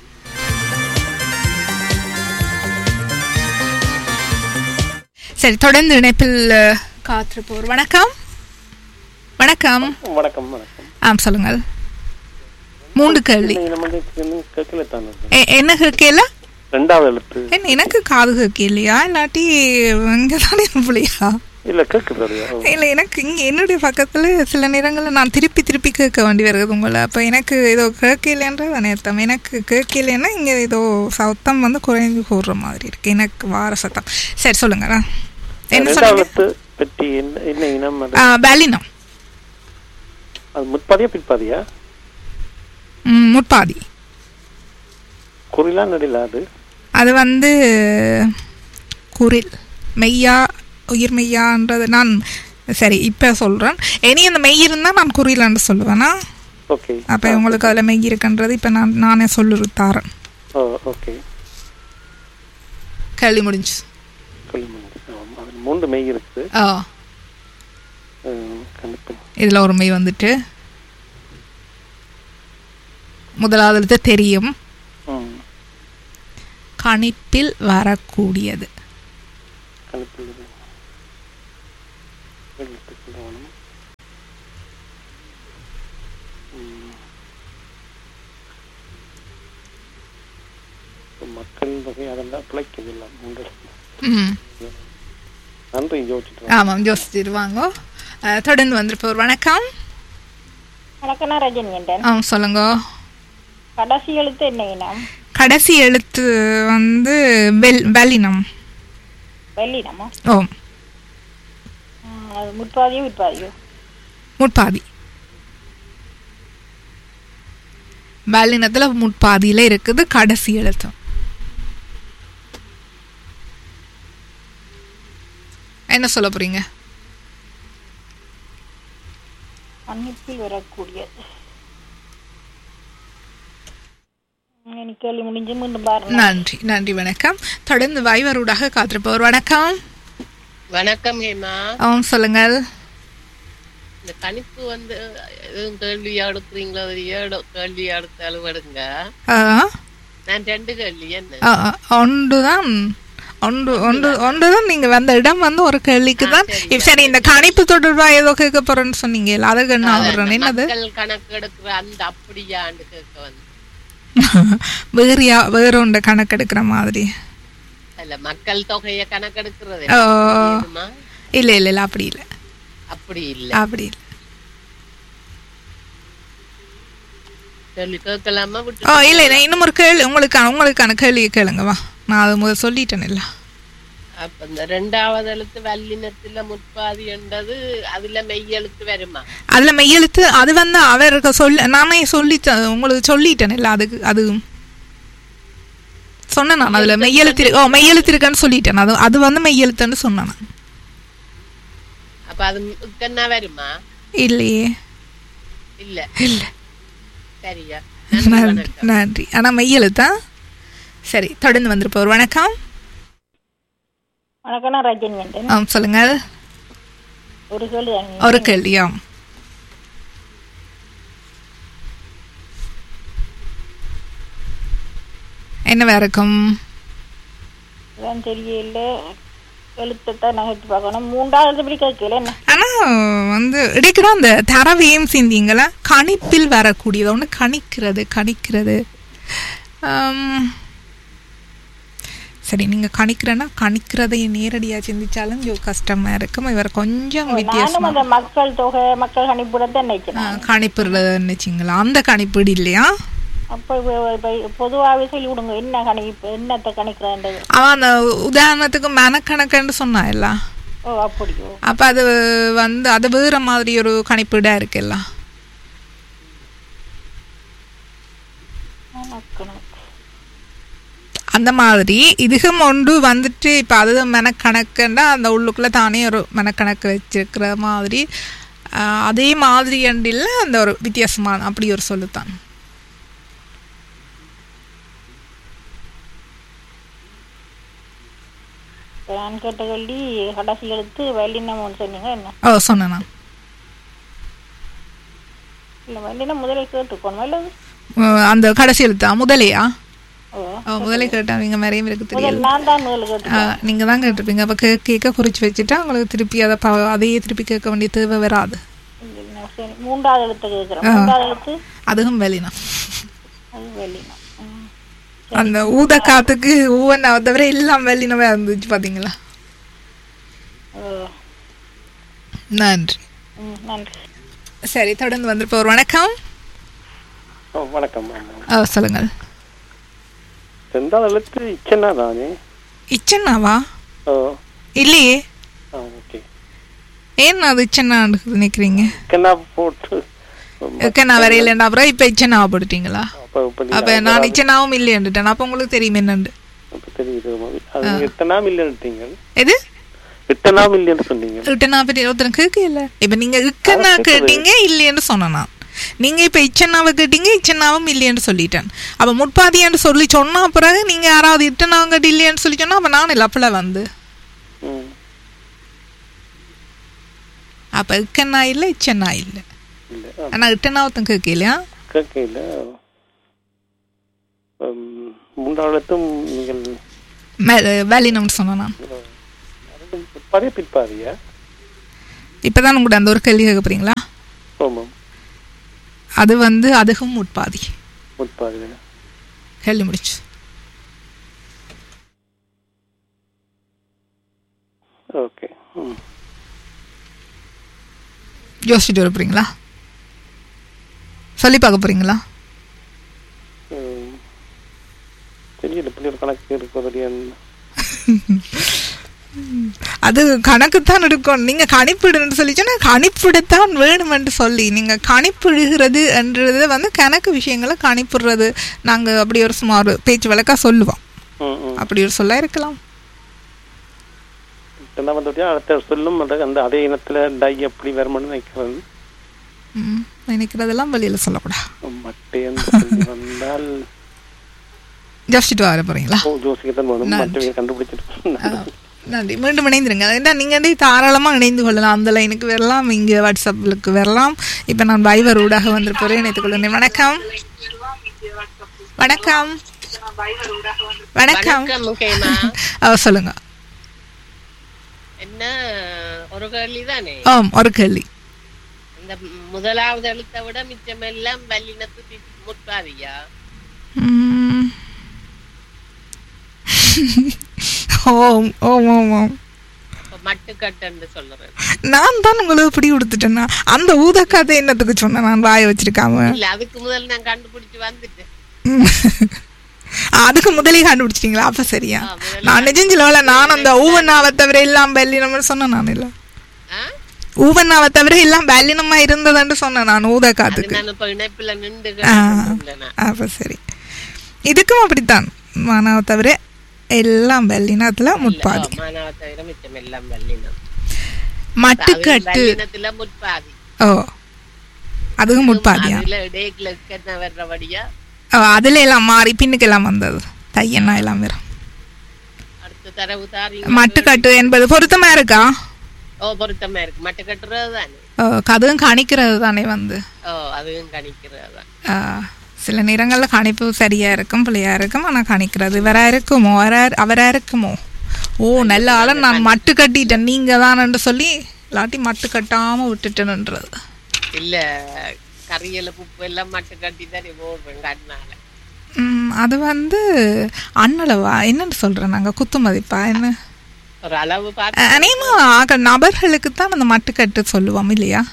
சரி தொடர்ந்து இணைப்பில் அஹ், காத்திருப்போர் வணக்கம் வணக்கம் வணக்கம் வணக்கம் ஆம் சொல்லுங்கள் மூன்று கேள்வி நீங்க நம்ம வந்து இன்னும் கேட்கல தானே எ- என்ன கேட்கல ரெண்டாவது எழுத்து என்ன எனக்கு காது கேட்கலையா இல்லாட்டி இங்கே தானே பிள்ளையா இல்ல கேக்குது அது. இல்லை எனக்கு இங்கே என்னுடைய பக்கத்தில் சில நேரங்களில் நான் திருப்பி திருப்பி கேட்க வேண்டி வருது உங்களை அப்போ எனக்கு ஏதோ கேட்கலன்றது அனைத்தம் எனக்கு கேட்கலன்னா இங்கே ஏதோ சத்தம் வந்து குறைஞ்சு போடுற மாதிரி இருக்கு எனக்கு வார சத்தம் சரி சொல்லுங்க நான் என்ன ரெண்டாவது சொன்னீங்க எழுத்து பற்றி என்ன என்ன இனம் அது ஆ, பலினம் அது முற்பாதியா பிற்பாதியா ம், முற்பாதி குறிலா நடில அது அது வந்து குரில் மெய்யா உயிர் மெய்யான்றது நான் சரி இப்போ சொல்கிறேன் இனி அந்த மெய் இருந்தால் நான் குறிலான்னு சொல்லுவேனா ஓகே அப்போ உங்களுக்கு அதில் மெய் இருக்குன்றது இப்போ நான் நானே சொல்லு தாரேன் ஓ ஓகே கேள்வி முடிஞ்சு சொல்லுங்க ஆமா, அது மூன்று மெய் இருக்குது ஆ கண்டிப்பா இதில் ஒரு மெய் வந்துட்டு முதலாவது எழுத்து தெரியும் ம் கணிப்பில் வரக்கூடியது கணிப்பில் இது. எழுத்துக்கள் கவனம். ம். இப்ப மக்கள் வகை அதெல்லாம் பிழைக்குதில்ல மூன்று ம் நன்றி யோசிச்சுட்டு ஆமாம் யோசிச்சுட்டு வாங்க அஹ், தொடர்ந்து வந்திருப்போர் வணக்கம் வணக்கம் நான் ரஜினி என்றேன் ஆ சொல்லுங்க கடைசி எழுத்து என்ன இனம் கடைசி எழுத்து வந்து வெல் வெலினம் வெள்ளினமா ஓ அது முற்பாதியோ விற்பாதியோ முட்பாதி வெள்ளினத்தில் முட்பாதியில் இருக்குது கடைசி எழுத்து என்ன சொல்ல போறீங்க மன்னிப்பில் வரக்கூடியது ம், எனக்கு கேள்வி முடிஞ்சு மீண்டும் பாருங்க நன்றி நன்றி வணக்கம் தொடர்ந்து வைவரூடாக காத்திருப்பவர் வணக்கம் வணக்கம் ஹேமா ஆ சொல்லுங்கள் இந்த கணிப்பு வந்து எதுவும் கேள்வி எடுக்கிறீங்களோ ஒரு ஏழு கேள்வி எடுத்தாலும் எடுங்க ஆ, நான் ரெண்டு கேள்வி என்ன ஆ, ஆ, ஒன்றுதான் ஒன்று ஒன்று ஒன்றுதான் நீங்க வந்த இடம் வந்து ஒரு கேள்விக்கு தான் இப்ப சரி இந்த கணிப்பு தொடர்பா ஏதோ கேட்க போறேன்னு சொன்னீங்க அதுக்கு நான் வர்றேன் என்னது மக்கள் கணக்கு எடுக்கிற அந்த அப்படியான்னு கேட்க வந்து வேற யா- வேற ஒன்று கணக்கெடுக்கிற மாதிரி அல்ல மக்கள் தொகையை கணக்கெடுக்கிறது ஓ ஏதுமா? இல்ல இல்ல இல்ல அப்படி இல்ல அப்படி இல்ல அப்படி இல்ல கேள்வி கேட்கலாமா ஓ விட்டு இல்ல இல்ல இன்னும் ஒரு கேள்வி உங்களுக்கு உங்களுக்கான கேள்வியை கேளுங்க வா நான் அதை முதல் சொல்லிட்டேன் இல்ல அப்ப இந்த ரெண்டாவது எழுத்து வல்லினத்துல முற்பாதி என்றது அதுல மெய் எழுத்து வருமா அதுல மெய்யெழுத்து அது வந்து அவருக்கு சொல்ல நானே சொல்லி உங்களுக்கு சொல்லிட்டேன் இல்ல அதுக்கு அது சொன்னேன் நான் அதுல மெய்யெழுத்து இரு- ஓ மெய்யெழுத்து இருக்குன்னு சொல்லிட்டேன் அது அது வந்து மெய்யெழுத்துன்னு சொன்னேன் நான். அப்ப அது முக்கன்னா வருமா இல்லையே இல்ல இல்ல சரியா நன்றி, நன்றி வணக்கம். நன்றி ஆனா மெய்யெழுத்தா சரி தொடர்ந்து வந்திருப்பவர் வணக்கம் வணக்கம் நான் ரஜினி என்றேன் ஆ சொல்லுங்க ஒரு கேள்வி ஒரு கேள்வியா என்னவா இருக்கும் அதான் தெரியல எழுத்தத்தை நகர்த்தி பார்க்கணும் மூன்றாவது படி கேட்கல என்ன ஆனா வந்து இடைக்கிற அந்த தரவையும் சிந்திங்களா கணிப்பில் வரக்கூடியது ஒன்று கணிக்கிறது கணிக்கிறது ஆம், சரி நீங்க கணிக்கிறேன்னா கணிக்கிறதை நேரடியா சிந்திச்சாலும் ஐயோ, கஷ்டமா இருக்கும் இவர் கொஞ்சம் நானும் வித்தியாசமா அந்த மக்கள் தொகை மக்கள் கணிப்புடத்தை நினைக்கிறேன் கணிப்புறதுன்னு வச்சுங்களா அந்த கணிப்பீடு இல்லையா அப்போ இப்ப- இப்ப பொதுவாகவே சொல்லி விடுங்க என்ன கணிப்பு என்னத்தை கணிக்கிறேன்றது அவன் அந்த உதாரணத்துக்கு மனக்கணக்குன்னு சொன்னா இல்ல ஓ அப்படியோ அப்ப அது வந்து அது வேற மாதிரி ஒரு கணிப்பீடா இருக்குல்ல கணக்கு அந்த மாதிரி இதுகும் ஒன்று வந்துட்டு இப்போ அது மெனக்கணக்குன்னா அந்த உள்ளுக்குள்ளே தானே ஒரு மெனக்கணக்கு வச்சிருக்கிற மாதிரி ஆஹ், அதே மாதிரி அண்டில் அந்த ஒரு வித்தியாசமான அப்படி ஒரு சொல்லுத்தான் இப்ப நான் கேட்ட கேள்வி கடைசி எழுத்து வல்லினம் சொன்னீங்க என்ன ஓ சொன்னேண்ணா இல்ல வல்லினம் முதலே கேட்டுக்கணும் அல்லது அஹ், அந்த கடைசி எழுத்தா முதலையா ஓ ஓ முதலே கேட்டா நீங்க நிறைய பேருக்கு தெரியல முதல் நான் தான் முதல்ல கேட்டு ஆஹ், நீங்க தான் கேட்டிருப்பீங்க அப்போ கேட்க கேட்க குறிச்சு வச்சுட்டா உங்களுக்கு திருப்பி அதை ப அதையே திருப்பி கேட்க வேண்டிய தேவை வராது சரி மூன்றாவது எழுத்து கேட்கிறேன் மூன்றாவது எழுத்து அதுவும் வெளினா அது வல்லினம் ம். அந்த ஊத காத்துக்கு ஒவ்வொன்றா தவிர எல்லாம் வெளினவே இருந்துச்சு பாத்தீங்களா ஓ நன்றி ம் நன்றி சரி தொடர்ந்து வந்திருப்போம் வணக்கம் ஓ வணக்கம் ஆமா. ஆ, சொல்லுங்கள் ரெண்டாவது எழுத்து இச்சனா தானே இச்சன்னாவா ஓ இல்லையே ஆ ஓகே ஏன் அது இச்சன்னான்னு நினைக்கிறீங்க இக்கனா போட்டு இக்கண்ணா வரையிலண்டா அப்புறம் இப்போ இச்சனாவை போட்டுட்டீங்களா அப்போ இப்போ நீங்க அப்போ நான் இச்சனாவும் இல்லையன்னுட்டேன் அப்போ உங்களுக்கு தெரியும் என்னண்டு அப்போ தெரியுது மாதிரி அது எத்தனா மில்லியன்ட்டீங்க எது எத்தனா மில்லியன் சொன்னீங்க இட்டனா பற்றி ஒருத்தர் கேட்கல இப்போ நீங்க இக்கண்ணா கேட்டீங்க இல்லையன்னு சொன்னேன் நான் நீங்க இப்ப இச்சனாவை கேட்டீங்க இச்சனாவும் இல்லையன்னு சொல்லிட்டேன் அப்ப முட்பாதியான்னு சொல்லி சொன்னா பிறகு நீங்க யாராவது இட்டனாவும் கேட்டு இல்லையான்னு சொல்லி சொன்னா அப்ப நான் லப்பல வந்து ம் அப்ப இக்கண்ணா இல்ல இச்சனா இல்ல இல்லை ஆனா இட்டனா ஒருத்தன் கேட்கலையா கேட்கல மூன்றாவது எழுத்தும் நீங்கள் வேலினம்னு சொன்னேன் நான் பிற்பாதியா பிற்பாதியா இப்பதான் உங்கள்கிட்ட அந்த ஒரு கேள்வி கேட்க போறீங்களா ஆமாம் அது வந்து அதுவும் முட்பாதி முற்பாதி கேள்வி முடிச்சு ஓகே ம் யோசிச்சுட்டு வர போறீங்களா சொல்லி பார்க்க போறீங்களா ம். தெரியல இப்படி ஒரு கணக்கு இருக்கிறது அது கணக்குத்தான் எடுக்கும் நீங்க கணிப்பிடுன்னு சொல்லி சொன்னா கணிப்பிடத்தான் வேணுமென்று சொல்லி நீங்க கணிப்பிடுகிறது என்றது வந்து கணக்கு விஷயங்களை கணிப்பிடுறது நாங்க அப்படி ஒரு சும்மா ஒரு பேச்சு வழக்கா சொல்லுவோம் ம் ம் அப்படி ஒரு சொல்ல இருக்கலாம் என்ன பண்ணுறது அடுத்த சொல்லும் அந்த- அந்த அதே இனத்துல டை எப்படி வருமானு நினைக்கிறது ம், நினைக்கிறதெல்லாம் வெளியில சொல்லக்கூடாது மட்டை அந்த சொல்லி வந்தால் ஜஸ்டிட்டு வர போறீங்களா ஓ ஜோசிக்கத்தான் வேணும் நன்றி. மற்றவங்க கண்டுபிடிச்சிட்டு நன்றி மீண்டும் இணைந்திருங்க ஏன்னா நீங்க வந்து தாராளமாக இணைந்து கொள்ளலாம் அந்த லைனுக்கு வரலாம் இங்க வாட்ஸ்அப்புக்கு வரலாம் இப்போ நான் வைவர் ஊடாக வந்திருப்போம் இணைத்துக் கொள்கிறேன் வணக்கம் வணக்கம் வணக்கம் வணக்கம் முக்கியமா ஆ, சொல்லுங்க என்ன ஒரு கேள்வி தானே ஆம் ஒரு கேள்வி இந்த முதலாவது எழுத்தை விட மிச்சமெல்லாம் வல்லினத்து தி- முற்பாதியா ம். ஓம் ஓம் ஓம் ஓம் இப்ப மட்டுக்கட்டுன்னு சொல்றேன் நான் தான் உங்களுக்கு பிடி கொடுத்துட்டேன்னா அந்த ஊதக்காதை என்னத்துக்கு சொன்னேன் நான் வாய வச்சிருக்காம இல்ல அதுக்கு முதல்ல நான் கண்டுபிடிச்சு வந்துட்டேன் ம். அதுக்கு முதலே கண்டுபிடிச்சிட்டீங்களா அப்ப சரியா ஆ, முதல்ல நான் நிஜஞ்சிலவல நான் அந்த ஊவண்ணாவை தவிர எல்லாம் பல்லினம்னு சொன்னேன் நான் இல்ல ஆ? ஊவண்ணாவை தவிர எல்லாம் பல்லினமா இருந்ததுன்னு சொன்னேன் நான் ஊத அது காத்துக்கு நான் இப்ப இணைப்புல நின்று ஆ. கேட்டுக்கொண்டிருந்தேன். அப்ப சரி இதுக்கும் அப்படித்தான் மானாவை தவிர எல்லாம் பல்லினத்துல முற்பாதி ஓ, மானாவை தவிர மிச்சமெல்லாம் வல்லினம் மட்டுக்கட்டு வல்லினத்துல முற்பாதி ஓ அதுவும் முற்பாதியா அதுல இடையில என்ன வர்றபடியா ஓ அதுல எல்லாம் மாறி பின்னுக்கு எல்லாம் வந்தது தையன்னா எல்லாம் வரும் அடுத்த தரவு தாரீங்க மட்டுக்கட்டு என்பது பொருத்தமா இருக்கா ஓ பொருத்தமா இருக்கு மட்டு கட்டுறது தானே ஓ, அதுவும் கணிக்கிறது தானே வந்து ஓ அதுவும் கணிக்கிறது தான் ஆ, சில நேரங்களில் கணிப்பு சரியா இருக்கும் பிள்ளையா இருக்கும் ஆனால் கணிக்கிறது இவரா இருக்குமோ அவரா அவரா இருக்குமோ ஓ நல்ல ஆள நான் மட்டு கட்டிட்டேன் நீங்க தானன்னு சொல்லி இல்லாட்டி மட்டு கட்டாம விட்டுட்டேன்ன்றது இல்ல கறியல உப்பு எல்லாம் மட்டும் கட்டி தான் போடுவேன் கண்ணால ம், அது வந்து அண்ணளவா என்னன்னு சொல்றேன் நாங்க குத்து மதிப்பா என்ன ஒரு அளவு பார்த்து அநேகமா ஆக நபர்களுக்கு தான் அந்த மட்டுக்கட்டு சொல்லுவோம் இல்லையா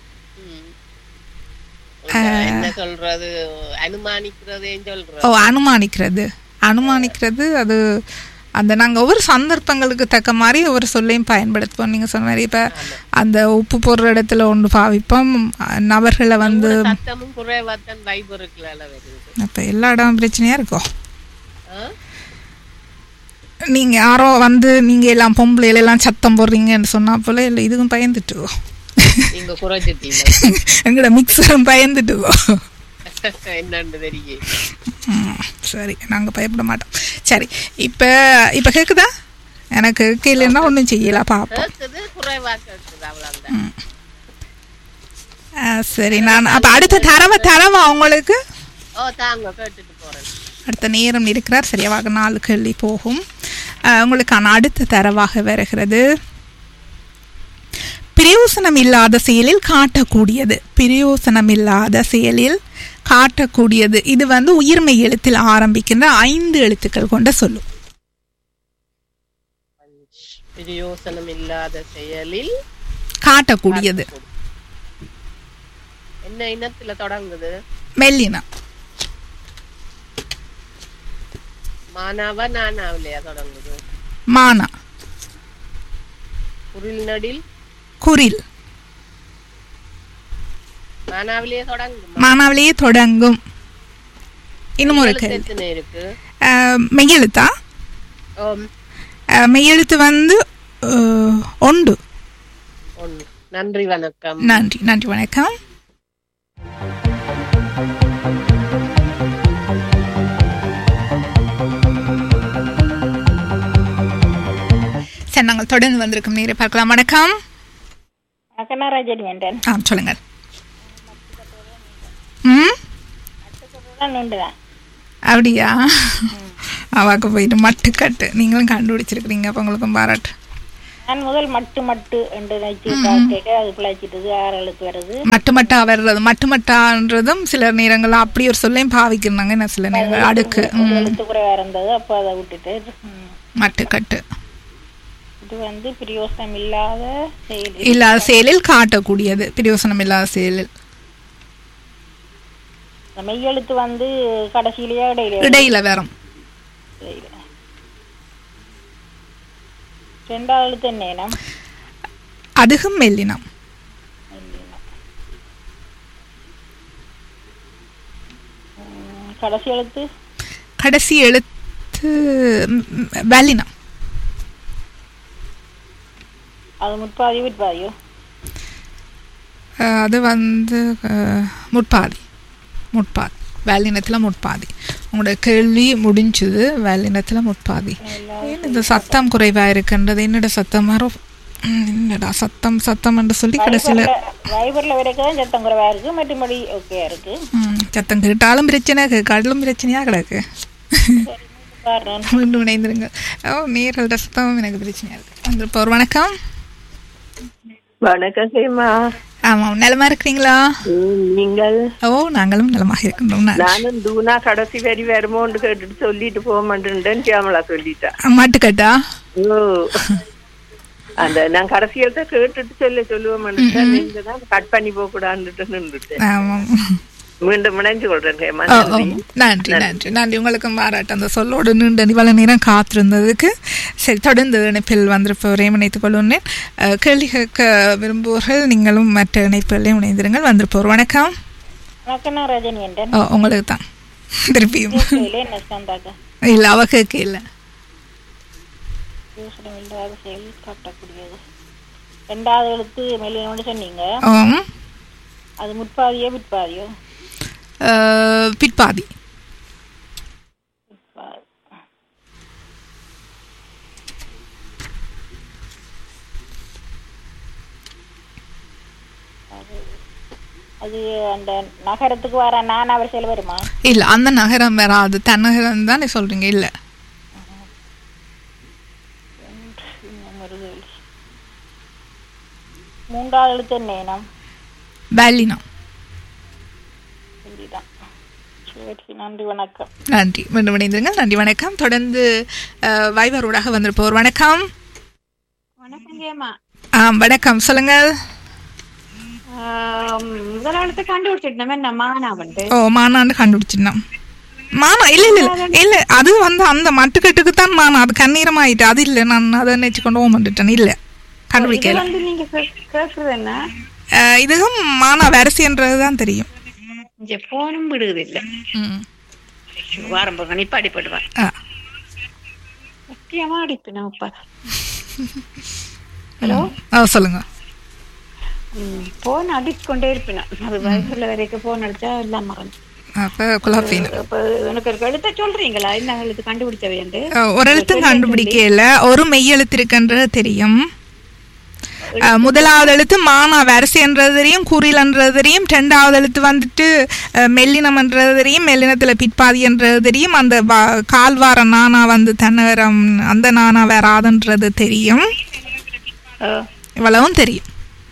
என்ன சொல்றது அனுமானிக்கிறதேன்னு சொல்றது ஓ அனுமானிக்கிறது அனுமானிக்கிறது அது அந்த நாங்கள் ஒவ்வொரு சந்தர்ப்பங்களுக்கு தக்க மாதிரி ஒவ்வொரு சொல்லையும் பயன்படுத்துவோம் நீங்கள் சொன்ன மாதிரி இப்போ அந்த உப்பு போடுற இடத்துல ஒன்று பாவிப்போம் அஹ், நபர்களை வந்து சத்தமும் குறைவாத்தான் வைபருக்குல வருது இப்போ எல்லா இடம் பிரச்சனையாக இருக்கும் ஆ? நீங்கள் யாரோ வந்து நீங்கள் எல்லாம் பொம்பளையில எல்லாம் சத்தம் போடுறீங்கன்னு சொன்னா போல இல்லை இதுவும் பயந்துட்டுவோ நீங்க குறைச்சிட்டீங்க எங்களோட மிக்சரும் பயந்துட்டுவோ என்னன்னு தெரியும் ம், சரி நாங்கள் பயப்பட மாட்டோம் சரி இப்போ இப்போ கேட்குதா எனக்கு கேட்கலன்னா ஒன்றும் செய்யல பார்ப்போம் கேக்குது குறைவா கேக்குது அவ்வளவுதான் ஆ, சரி நான் அப்போ அடுத்த தரவை தரவா உங்களுக்கு ஓ தாங்க கேட்டுட்டு போறேன் அடுத்த நேரம் இருக்கிறார் சரியாக நாலு கேள்வி போகும் ஆ, உங்களுக்கான அடுத்த தரவாக வருகிறது பிரயோசனம் இல்லாத செயலில் காட்டக்கூடியது பிரயோசனம் இல்லாத செயலில் காட்டக்கூடியது இது வந்து உயிர்மை எழுத்தில் ஆரம்பிக்கின்ற ஐந்து எழுத்துக்கள் கொண்ட சொல்லும் பிரயோசனம் இல்லாத செயலில் காட்டக்கூடியது என்ன இனத்துல தொடங்குது மெல்லினம் மானாவா நானாவிலையா தொடங்குது மானா குரில் நடில் குரில் மானாவிலேயே தொடங்குமா மானாவிலேயே தொடங்கும் இன்னும் ஒரு எழுத்து கேள்வி எத்தனை இருக்கு ஆ, மெய்யெழுத்தா ஓம் ஆ, மெய்யெழுத்து வந்து ஆ, ஒன்று ஒன்று நன்றி வணக்கம் நன்றி நன்றி வணக்கம் சரி நாங்கள் தொடர்ந்து வந்திருக்கும் நேரை பார்க்கலாம் வணக்கம் அக்கனா ரஜினி என்றேன் ஆ சொல்லுங்கள் ம் உண்டுதான் அப்படியா அவாக்கு போயிட்டு மட்டுக்கட்டு நீங்களும் கண்டுபிடிச்சிருக்கிறீங்க அப்போ உங்களுக்கும் பாராட்டு நான் முதல் மட்டு மட்டு என்று நினைச்சு கேட்க அது பிழைச்சிட்டது ஆறலுக்கு வருது மட்டு மட்டா வர்றது மட்டு மட்டான்றதும் சில நேரங்கள் அப்படி ஒரு சொல்லையும் பாவிக்கிறாங்க என்ன சில நேரங்கள் அடுக்கு ஒரு ம், எழுத்து குறைவா இருந்தது அப்போ அதை விட்டுட்டு ம், மட்டுக்கட்டு இது வந்து பிரயோசனம் இல்லாத செயல் இல்லாத செயலில் காட்டக்கூடியது பிரயோசனம் இல்லாத செயலில் இந்த மெய்யெழுத்து வந்து கடைசியிலேயே இடையில இடையில வரும் ரெண்டாவது எழுத்து என்ன இனம்? அதுகும் மெல்லினம் ம், கடைசி எழுத்து கடைசி எழுத்து ம், ம், வல்லினம் அது முற்பாதியோ விற்பாதியோ அஹ், அது வந்து அஹ், முட்பாதி முட்பாதி வேலினத்தில் முட்பாதி உங்களோட கேள்வி முடிஞ்சுது வேலினத்தில் முட்பாதி ஏன் இந்த சத்தம் குறைவாக இருக்குன்றது என்னோட சத்தம் மாறும் ம், என்னடா சத்தம் சத்தம் என்று சொல்லி கடைசியில் வைபர்ல வரைக்கும் தான் சத்தம் குறைவா இருக்கு மற்றபடி ஓகே இருக்கு ம், சத்தம் கேட்டாலும் பிரச்சனை கேட்காட்டிலும் பிரச்சனையாக கிடக்கு பாருங்க மீண்டும் இணைந்திருங்க ஓ நேரல் சத்தமும் எனக்கு பிரச்சனையாக இருக்கு வந்திருப்ப ஒரு வணக்கம் வணக்கம் சேமா ஆமாம் நலமா இருக்கிறீங்களா நீங்கள் ஓ நாங்களும் நலமாக இருக்கின்றோம் நான் நானும் தூணா கடைசி வரி வருமோன்னு கேட்டுட்டு சொல்லிட்டு போக மாட்டேன் சியாமலா சொல்லிட்டா மாட்டுக்கட்டா ஓ அந்த நான் கடைசியில் தான் கேட்டுட்டு சொல்ல சொல்லுவோம் நீங்க தான் கட் பண்ணி போக கூடாதுன்னு நின்றுட்டேன் ஆமாம் மீண்டும் இணைஞ்சு கொள்றேன் ஹேமா ஓ, ஓ. நன்றி. நன்றி நன்றி நன்றி உங்களுக்கும் பாராட்டு அந்த சொல்லோடு நீண்ட இவ்வளவு நேரம் காத்திருந்ததுக்கு சரி தொடர்ந்து இணைப்பில் வந்திருப்பவரையும் இணைத்துக் கொள்ளுன்னேன் அஹ், கேள்வி கேட்க விரும்புவோர்கள் நீங்களும் மற்ற இணைப்புகளையும் இணைந்திருங்கள் வந்திருப்போர் வணக்கம் வணக்கம் நான் ரஜினி என்றேன் ஓ உங்களுக்கு தான் திருப்பியும் கேட்கல என்ன சந்தாக்கா இல்லை அவ கேட்க இல்லை பிரயோசனம் இல்லாத செயல் காட்டக்கூடியது ரெண்டாவது எழுத்து மெல்லினோடு சொன்னீங்க ஆம். அது முற்பாதியோ விற்பாதியோ அஹ், பிற்பாதி அது அந்த நகரத்துக்கு வர நான் அவர் செல் வருமா இல்லை அந்த நகரம் வராது தன்னகரம் தானே சொல்றீங்க இல்லை ஒரு கேள்வி மூன்றாவது எழுத்து என்ன இனம் வேலினம் சொல்லிதான் சரி நன்றி வணக்கம் நன்றி மீண்டும் இணைந்திருங்கள் நன்றி வணக்கம் தொடர்ந்து அஹ், வைபரோடாக வந்திருப்போர் வணக்கம் வணக்கம் கேமா ஆ வணக்கம் சொல்லுங்கள் முதலாளத்தை கண்டுபிடிச்சிட்டோமே என்ன மானா வந்து ஓ மானான்னு கண்டுபிடிச்சிடலாம் மானா இல்ல இல்ல இல்ல இல்ல அது வந்து அந்த மட்டுக்கட்டுக்கு தான் மானா அது கண்ணீரமாயிட்டு அது இல்ல நான் அதை நினைச்சு கொண்டு போக மாட்டேன் இல்ல இது கண்டுபிடிக்கல வந்து நீங்க கே- கேக்குறது என்ன அஹ், இதுவும் மானா வரிசைன்றது தான் தெரியும் இங்க போனும் விடுது இல்ல ம். வாரம் போக நிப்ப அடிப்படுவான் ஆ. முக்கியமா அடிப்பேன் அப்பா ஹலோ ஆ சொல்லுங்க போன் அடிச்சுக்கொண்டே இருப்பேன் அது வயசுல வரைக்கும் போன் அடிச்சா எல்லாம் மறந்து அப்ப குலாஃபீன் அப்ப எனக்கு ஒரு எழுத்த சொல்றீங்களா என்ன எழுத்து கண்டுபிடிச்ச வேண்டு ஒரு எழுத்தும் கண்டுபிடிக்கல ஒரு மெய்யெழுத்து இருக்குன்றது தெரியும் அஹ், முதலாவது எழுத்து மானா வரிசைன்றது தெரியும் குறிலன்றது தெரியும் ரெண்டாவது எழுத்து வந்துட்டு அஹ், மெல்லினம்ன்றது தெரியும் மெல்லினத்துல பிற்பாதின்றது தெரியும் அந்த வா- கால்வார நானா வந்து தன்னவரம் அந்த நானா வராதுன்றது தெரியும் இவ்வளவும் தெரியும்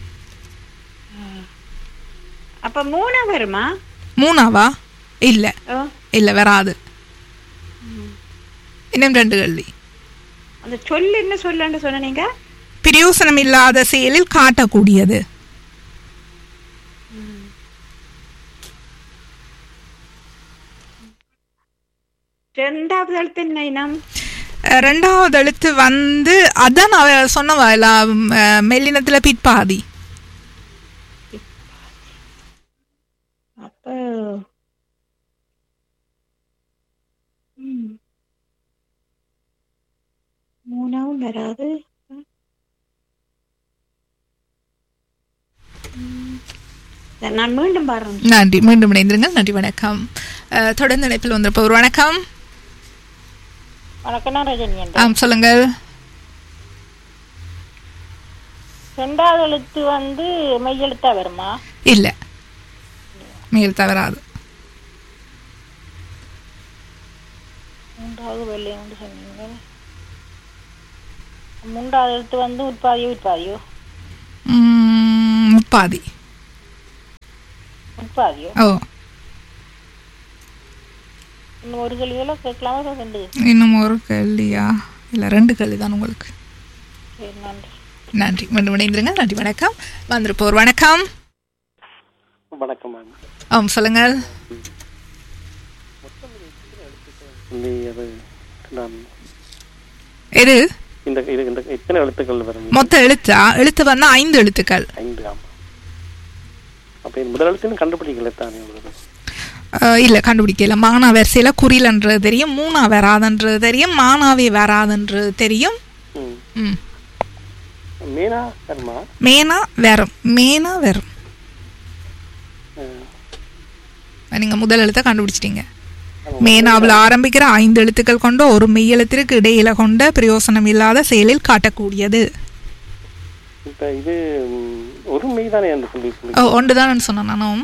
அப்ப மூணா வருமா மூணாவா இல்ல ஓ, இல்ல வராது இன்னும் ரெண்டு கேள்வி அந்த சொல்லு என்ன சொல்லன்னு சொன்ன நீங்க பிரயோசனம் இல்லாத செயலில் காட்டக்கூடியது ரெண்டாவது எழுத்து என்ன இனம் அஹ், ரெண்டாவது எழுத்து வந்து அதான் அவ சொன்னவா இல்ல அஹ், மெல்லினத்துல பிற்பாதி அப்ப ம். மூணாவும் வராது ம். சரி, நான் மீண்டும் பாடுறேன் நன்றி மீண்டும் இணைந்திருங்கள் நன்றி வணக்கம் அஹ், தொடர்ந்து இணைப்பில் வந்திருப்பவர் வணக்கம் வணக்கம் நான் ரஜினி என்று ஆம் சொல்லுங்கள் ரெண்டாவது எழுத்து வந்து மெய்யெழுத்தா வருமா இல்ல மேல் தவறாது மூன்றாவது வெள்ளை ஒன்று சொன்னீங்க மூன்றாவது எழுத்து வந்து உட்பாதியோ உட்பாதியோ உம், முப்பாதி உட்பாதியோ ஓ இன்னும் ஒரு கேள்வியெல்லாம் கேட்கலாமா ரெண்டு இன்னும் ஒரு கேள்வியா இல்ல ரெண்டு கேள்வி தான் உங்களுக்கு சரி நன்றி நன்றி மீண்டும் இணைந்திருங்கள் நன்றி வணக்கம் வந்திருப்போர் வணக்கம் வணக்கம் மேம் ஆம் சொல்லுங்கள் சொல்லி அது நான் எது இந்த இது இந்த எத்தனை எழுத்துக்கள் வரும் மொத்த எழுத்தா எழுத்து வந்து ஐந்து எழுத்துக்கள் ஐந்து ஆமா அப்ப இந்த முதல் எழுத்துன்னு கண்டுபிடிக்கல தானே உங்களுக்கு அஹ், இல்ல கண்டுபிடிக்கல மானா வரிசையில குறிலன்றது தெரியும் மூணா வராதுன்றது தெரியும் மானாவே வராதுன்றது தெரியும் ம். ம். மீனா கர்மா மேனா வரும் மேனா வரும் நீங்க முதல் எழுத்தை கண்டுபிடிச்சிட்டீங்க மேனாவில் ஆரம்பிக்கிற ஐந்து எழுத்துக்கள் கொண்ட ஒரு மெய்யெழுத்திற்கு இடையில கொண்ட பிரயோசனம் இல்லாத செயலில் காட்டக்கூடியது இப்ப இது ம், ஒரு மெய் தானே என்று சொல்லி சொல்லி ஓ, ஒன்றுதான் சொன்னேன் நானும்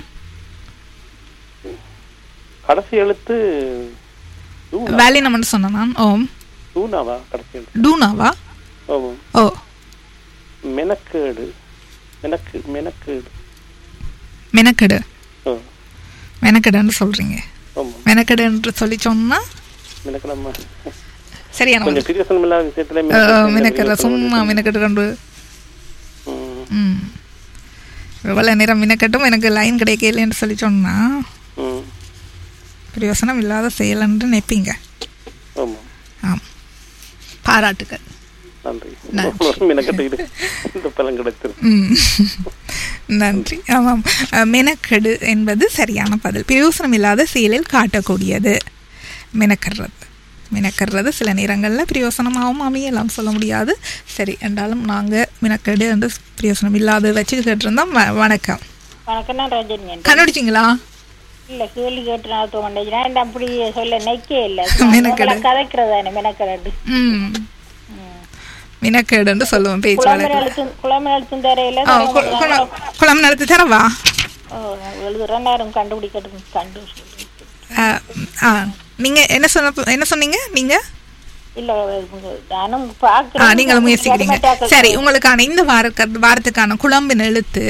கடைசி எழுத்து தூணா? வேலினம்னு சொன்னேன் நான் ஓம் தூணாவா கடைசி எழுத்து டூனாவா ஆமாம் ஓ மெனக்கேடு மெனக்கு மெனக்கேடு மெனக்கெடு ஓ மெனக்கெடுன்னு சொல்றீங்க ஆமாம் மெனக்கெடு என்று சொல்லி சொன்னா மெனக்கு நம்ம சரியான கொஞ்சம் பிரியசனம் இல்லாத விஷயத்துல மெனக்கெடுற சும்மா மெனக்கெடு ரெண்டு ம், ம் இவ்வளோ நேரம் மெனக்கட்டும் எனக்கு லைன் கிடைக்கலன்னு சொல்லி சொன்னா ம், பிரயோசனம் இல்லாத செயல் என்று நினைப்பீங்க ஆமாம் ஆம் பாராட்டுகள் நன்றி நன்றி. ஒரு மெனக்கட்டு இது இந்த பலன் கிடைத்திருக்கு ம். நன்றி ஆமாம் அஹ், மெனக்கெடு என்பது சரியான பதில் பிரயோசனம் இல்லாத செயலில் காட்டக்கூடியது மெனக்கடுறது மெனக்கடுறது சில நேரங்களில் பிரயோசனமாகவும் அமையலாம் சொல்ல முடியாது சரி என்றாலும் நாங்கள் மெனக்கெடு என்று பிரயோசனம் இல்லாத வச்சு கேட்டிருந்தோம் வ- வணக்கம் வணக்கம் நான் ரஜினி என்று கண்டுபிடிச்சிங்களா இல்ல கேள்வி கேட்டு நான் தோண்டேன் நான் அப்படி சொல்ல நெக்கே இல்ல மெனக்கெடு. கதைக்கிறதானே மெனக்கரடு ம் மெனக்கேடுன்னு சொல்லுவோம் பேச்சு குழம்பு வழக்கில் எழுத்தும் குழம்பு எழுத்தும் தரையில ஆ, கு- குளம் குளம் நடத்தி தரவா எழுதுறேன் நேரம் கண்டுபிடிக்கட்டும் கண்டு ஆ, ஆ நீங்கள் என்ன சொன்ன என்ன சொன்னீங்க நீங்கள் இல்ல நானும் ஆ, பாக்குறேன் நீங்களும் முயற்சிக்கிறீங்க சரி உங்களுக்கான இந்த வார வாரத்துக்கான குழம்பின் எழுத்து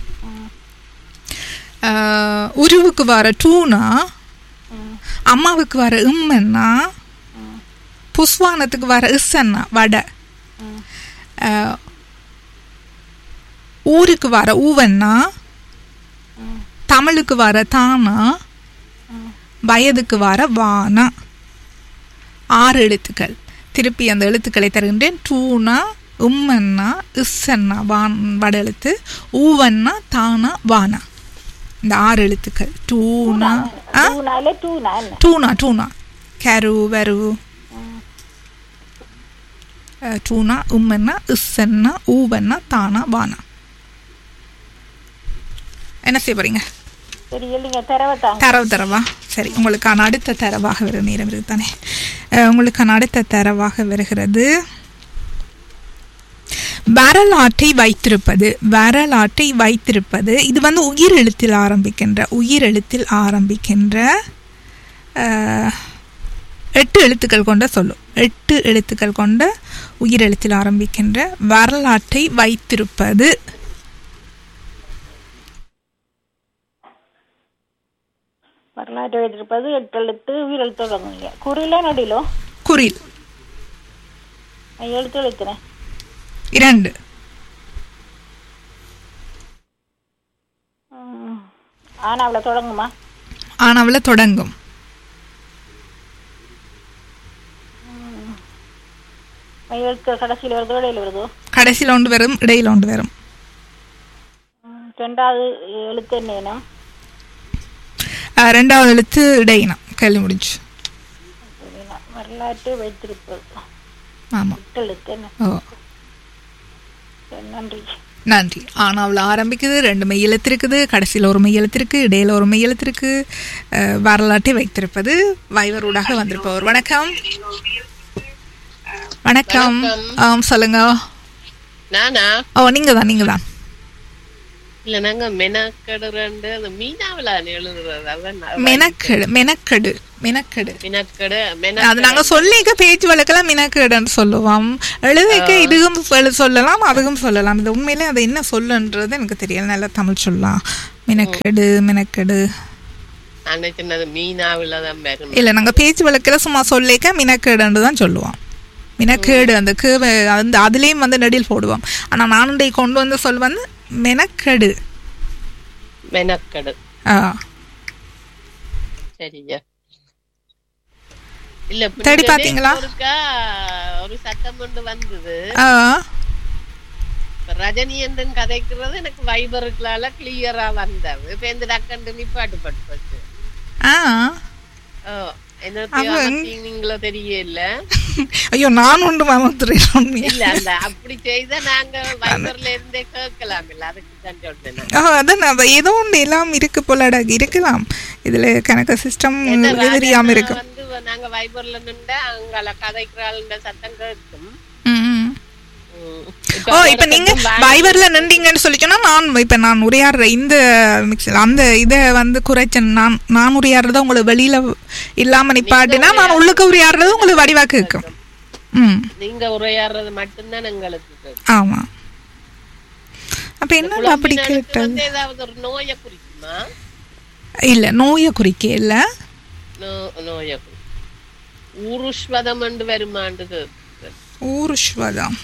ஆ, உருவுக்கு வர டூனா அம்மாவுக்கு வர இம்மன்னா புஸ்வானத்துக்கு வர இஸ்ஸன்னா வடை ஆ, ஊருக்கு வர ஊவன்னா தமிழுக்கு வர தானா வயதுக்கு வர வானா ஆறு எழுத்துக்கள் திருப்பி அந்த எழுத்துக்களை தருகின்றேன் டூனா உம்மன்னா இஸ்ஸன்னா வான் வட எழுத்து ஊவன்னா தானா வானா இந்த ஆறு எழுத்துக்கள் டூனா ஆ டூனா இல்ல டூனா என்ன டூனா டூனா கரு வெரு அஹ், டூனா உம்மன்னா இஸ்ஸன்னா ஊவன்னா தானா வானா என்ன செய்ய போறீங்க சரி இல்லைங்க தரவத்தாங்க தரவு தரவா சரி உங்களுக்கான அடுத்த தரவாக வர நேரம் இருக்கு தானே அஹ், உங்களுக்கான அடுத்த தரவாக வருகிறது வரலாற்றை வைத்திருப்பது வரலாற்றை வைத்திருப்பது இது வந்து உயிர் எழுத்தில் ஆரம்பிக்கின்ற உயிர் எழுத்தில் ஆரம்பிக்கின்ற அஹ், எட்டு எழுத்துக்கள் கொண்ட சொல்லும் எட்டு எழுத்துக்கள் கொண்ட உயிர் எழுத்தில் ஆரம்பிக்கின்ற வரலாற்றை வைத்திருப்பது வரலாற்று வைத்திருப்பது எட்டு எழுத்து உயிரெழுத்து தொடங்குங்க குறியில நடிலோ குறில் எழுத்து எழுத்துனேன் இரண்டு ஆனாவில் தொடங்குமா ஆனாவில் தொடங்கும் எழுத்து கடைசியில் வருதோ இடையில வருதோ கடைசியில் ஒன்று வரும் இடையில் ஒன்று வரும் ம், ரெண்டாவது எழுத்து என்ன அஹ், ரெண்டாவது எழுத்து இடையினம் கேள்வி முடிஞ்சு வரலாற்று வைத்திருப்பது ஆமாம் எட்டு எழுத்து என்ன ஓ சரி, நன்றி நன்றி ஆனாவில் ஆரம்பிக்குது ரெண்டு மெய் எழுத்து இருக்குது கடைசியில் ஒரு மெய் எழுத்து இருக்கு இடையில ஒரு மெய் எழுத்து இருக்கு அஹ், வரலாற்றை வைத்திருப்பது வைவரூடாக வந்திருப்பவர் வணக்கம் வணக்கம் ஆம் சொல்லுங்க நானா ஓ நீங்க தான் நீங்க தான் இல்ல நாங்க மெனக்கடுறண்டு அந்த மீனாவில எழுதுறது அதான் நான் மெனக்கெடு மெனக்கெடு மெனக்கெடு மினக்கடு அது நாங்க சொல்லிக்க பேச்சு வழக்கெல்லாம் மினக்கேடுன்னு சொல்லுவோம் எழுதிக்க இதுவும் சொல்ல- சொல்லலாம் அதுவும் சொல்லலாம் இது உண்மையிலே அது என்ன சொல்லுன்றது எனக்கு தெரியல நல்லா தமிழ் சொல்லலாம் மினக்கெடு மினக்கெடு நான் சின்னது மீனாவில தான் வரும் இல்ல நாங்க பேச்சு வழக்கில் சும்மா சொல்லிக்க மினக்கேடுன்னு தான் சொல்லுவோம் மினக்கேடு அந்த கேவ அந்த அதுலேயும் வந்து நெடில் போடுவோம் ஆனா நானுடைய கொண்டு வந்து சொல் வந்து மெனக்கெடு மெனக்கடு ஆ சரியா இல்ல தேடி பாத்தீங்களா? ஒருக்கா ஒரு சட்டம் ஒன்று வந்தது ஆ இப்ப ரஜினி என்றன் கதைக்கிறது எனக்கு வைபருக்களால கிளியரா வந்தது இப்ப இந்த டக்கண்டு நிப்பாட்டு பட்டு போச்சு ஆ ஓ என்ன அவன் நீங்களோ தெரியல ஐயோ நான் ஒன்று மறந்துடுறேன் உண்மையா. இல்ல அந்த அப்படி செய்தா நாங்க வைபர்ல இருந்தே கேட்கலாம் இல்ல அதுக்கு தான் சொன்னேன் நான். ஆ, அதான் நான் ஏதோ ஒன்று எல்லாம் இருக்கு போலடா இருக்கலாம் இதுல கணக்கு சிஸ்டம் என்ன தெரியாம இருக்கு வந்து நாங்க வைபர்ல நின்றா அங்கால கதைக்கிறாள் சத்தம் கேட்கும் ம், ம். ம். ஓ இப்ப நீங்க வைவர்ல நின்றீங்கன்னு சொல்லி சொன்னா நான் இப்ப நான் உரையாடுற இந்த மிக்சர் அந்த இதை வந்து குறைச்சேன் நான் நான் உரையாடுறத உங்களுக்கு வெளியில இல்லாம நிப்பாட்டினா நான் உள்ளுக்கு உரையாடுறது உங்களுக்கு வடிவா கேட்கும் ம் நீங்க உரையாடுறது மட்டும்தான் எங்களுக்கு கேட்கும். ஆமா அப்ப என்ன அப்படி குழம்பினருக்கு கேட்டது வந்து ஏதாவது ஒரு நோயை குறிக்குமா இல்ல நோயை குறிக்க இல்ல நோ- நோயை குறிக்கும் ஊருஷ்வதம் என்று வருமாண்டு கேட்கு. ஊருஷ்வதம்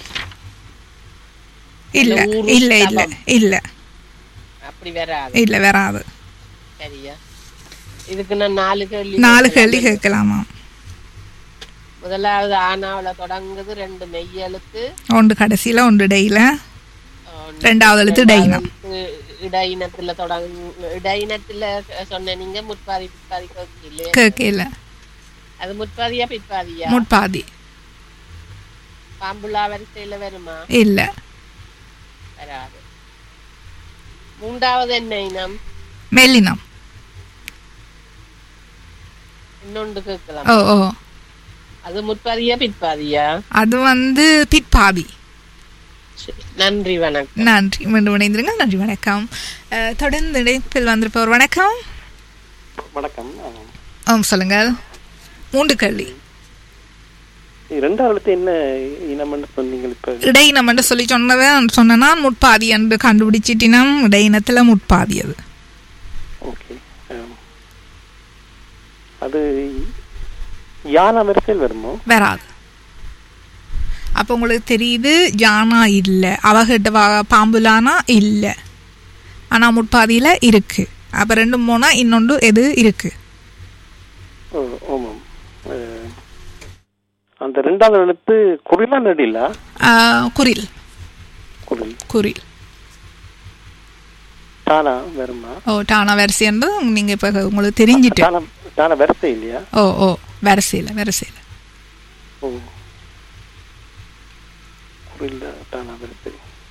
இல்ல இல்ல, ஊரு இல்ல இல்ல ஸ்தலம். இல்ல அப்படி வராது இல்ல வராது சரியா இதுக்கு நான் நாலு கேள்வி நாலு கேட்கலாம். கேள்வி கேட்கலாமா முதலாவது ஆனாவில தொடங்குது ரெண்டு மெய் எழுத்து ஒன்று கடைசியில ஒன்று இடையில ஒன்று ரெண்டாவது எழுத்து இடையினம் ரெண்டாவது இடையினத்துல தொடங்கு இடையினத்துல சொன்ன நீங்க முற்பாதி பிற்பாதி கேட்கல கேட்கல அது முற்பாதியா பிற்பாதியா முட்பாதி பாம்புலா வரிசையில வருமா இல்ல வராது மூன்றாவது என்ன இனம் மெல்லினம் இன்னொன்று கேட்கலாம் ஓ ஓ அது முற்பாதியா பிற்பாதியா அது வந்து பிற்பாதி சரி. நன்றி வணக்கம் நன்றி மீண்டும் இணைந்திருங்கள் நன்றி வணக்கம் அஹ், தொடர்ந்து இணைப்பில் வந்திருப்பவர் வணக்கம் வணக்கம் ஆம் சொல்லுங்கள் மூன்று கேள்வி ரெண்டாவது எழுத்து என்ன இனம்னு சொன்னீங்க இப்ப இடையினம் என்று சொல்லி சொன்னதை சொன்னா முட்பாதி என்று கண்டுபிடிச்சிட்டினம் இடையினத்துல முட்பாதி அது ஓகே அது யானை வரிசையில் வருமோ வராது அப்போ உங்களுக்கு தெரியுது ஜானா இல்லை அவகிட்ட வா- பாம்புலானா இல்லை ஆனால் முட்பாதியில் இருக்கு அப்போ ரெண்டும் போனால் இன்னொன்று எது இருக்கு ஓ, ஆமாம் அஹ், அந்த ரெண்டாவது எழுத்து குறிலா நடிலா ஆஹ், குரில் குரில் குரில் தானா வருமா ஓ டானா வரிசைன்றது நீங்கள் இப்போ உங்களுக்கு தெரிஞ்சிட்டு தானா தானா வரிசை இல்லையா ஓ ஓ வரிசையில் வரிசையில் ஓ குறில்ல தானா வரிசை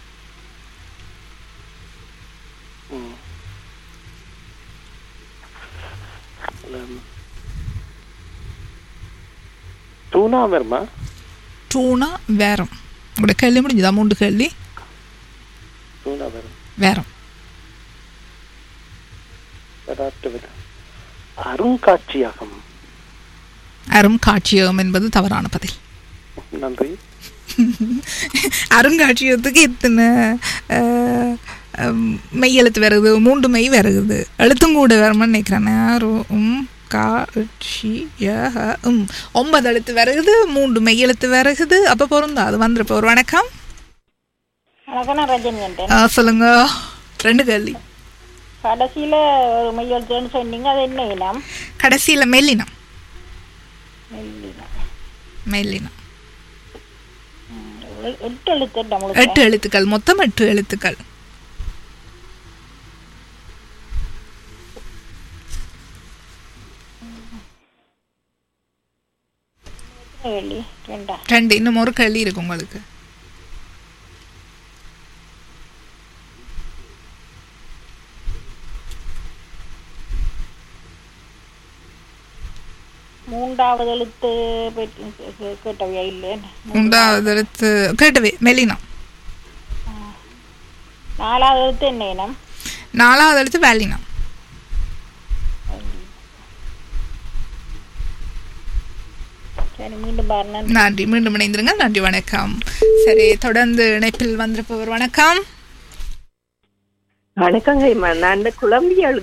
ம். லம். தூணா வருமா டூனா வேறம் உங்களோட கேள்வி முடிஞ்சுதா மூன்று கேள்வி தூணா வரும் வேறம் வராட்டு விட அருங்காட்சியகம் அரும் காட்சியகம் என்பது தவறான பதில் நன்றி அருங்காட்சியகத்துக்கு இத்தனை அஹ், ஹம், மெய் எழுத்து வருது மூன்று மெய் வருகுது எழுத்தும் கூட வருமான்னு நினைக்கிறேன் உம் கா ஷி ய ஹ, உம் ஒன்பது எழுத்து வருகுது மூன்று மெய் எழுத்து வருகுது அப்போ பொருந்தா அது வந்துருப்போ ஒரு வணக்கம் வணக்கம் நான் ரஜினி என்றேன் ஆ, சொல்லுங்க ரெண்டு கேள்வி கடைசியில ஒரு மையெழுத்துன்னு சொன்னீங்க அது என்ன இனம் கடைசியில் மெல்லினம் மெல்லினம் மெல்லினம் எ- எட்டு எழுத்து நம்மளுக்கு எட்டு எழுத்துக்கள் மொத்தம் எட்டு எழுத்துக்கள் கேள்வி ரெண்டா ரெண்டு இன்னும் ஒரு கேள்வி இருக்கு உங்களுக்கு மூன்றாவது எழுத்து பற்றி கே- கேட்டவையா இல்லை மூன்றாவது எழுத்து கேட்டவே மெல்லினம் நாலாவது எழுத்து என்ன இனம் நாலாவது எழுத்து வேலினம் சரி மீண்டும் பாருங்க நன்றி மீண்டும் இணைந்திருங்க நன்றி வணக்கம் சரி தொடர்ந்து இணைப்பில் வந்திருப்பவர் வணக்கம் வணக்கங்க நான் இந்த குழம்பிய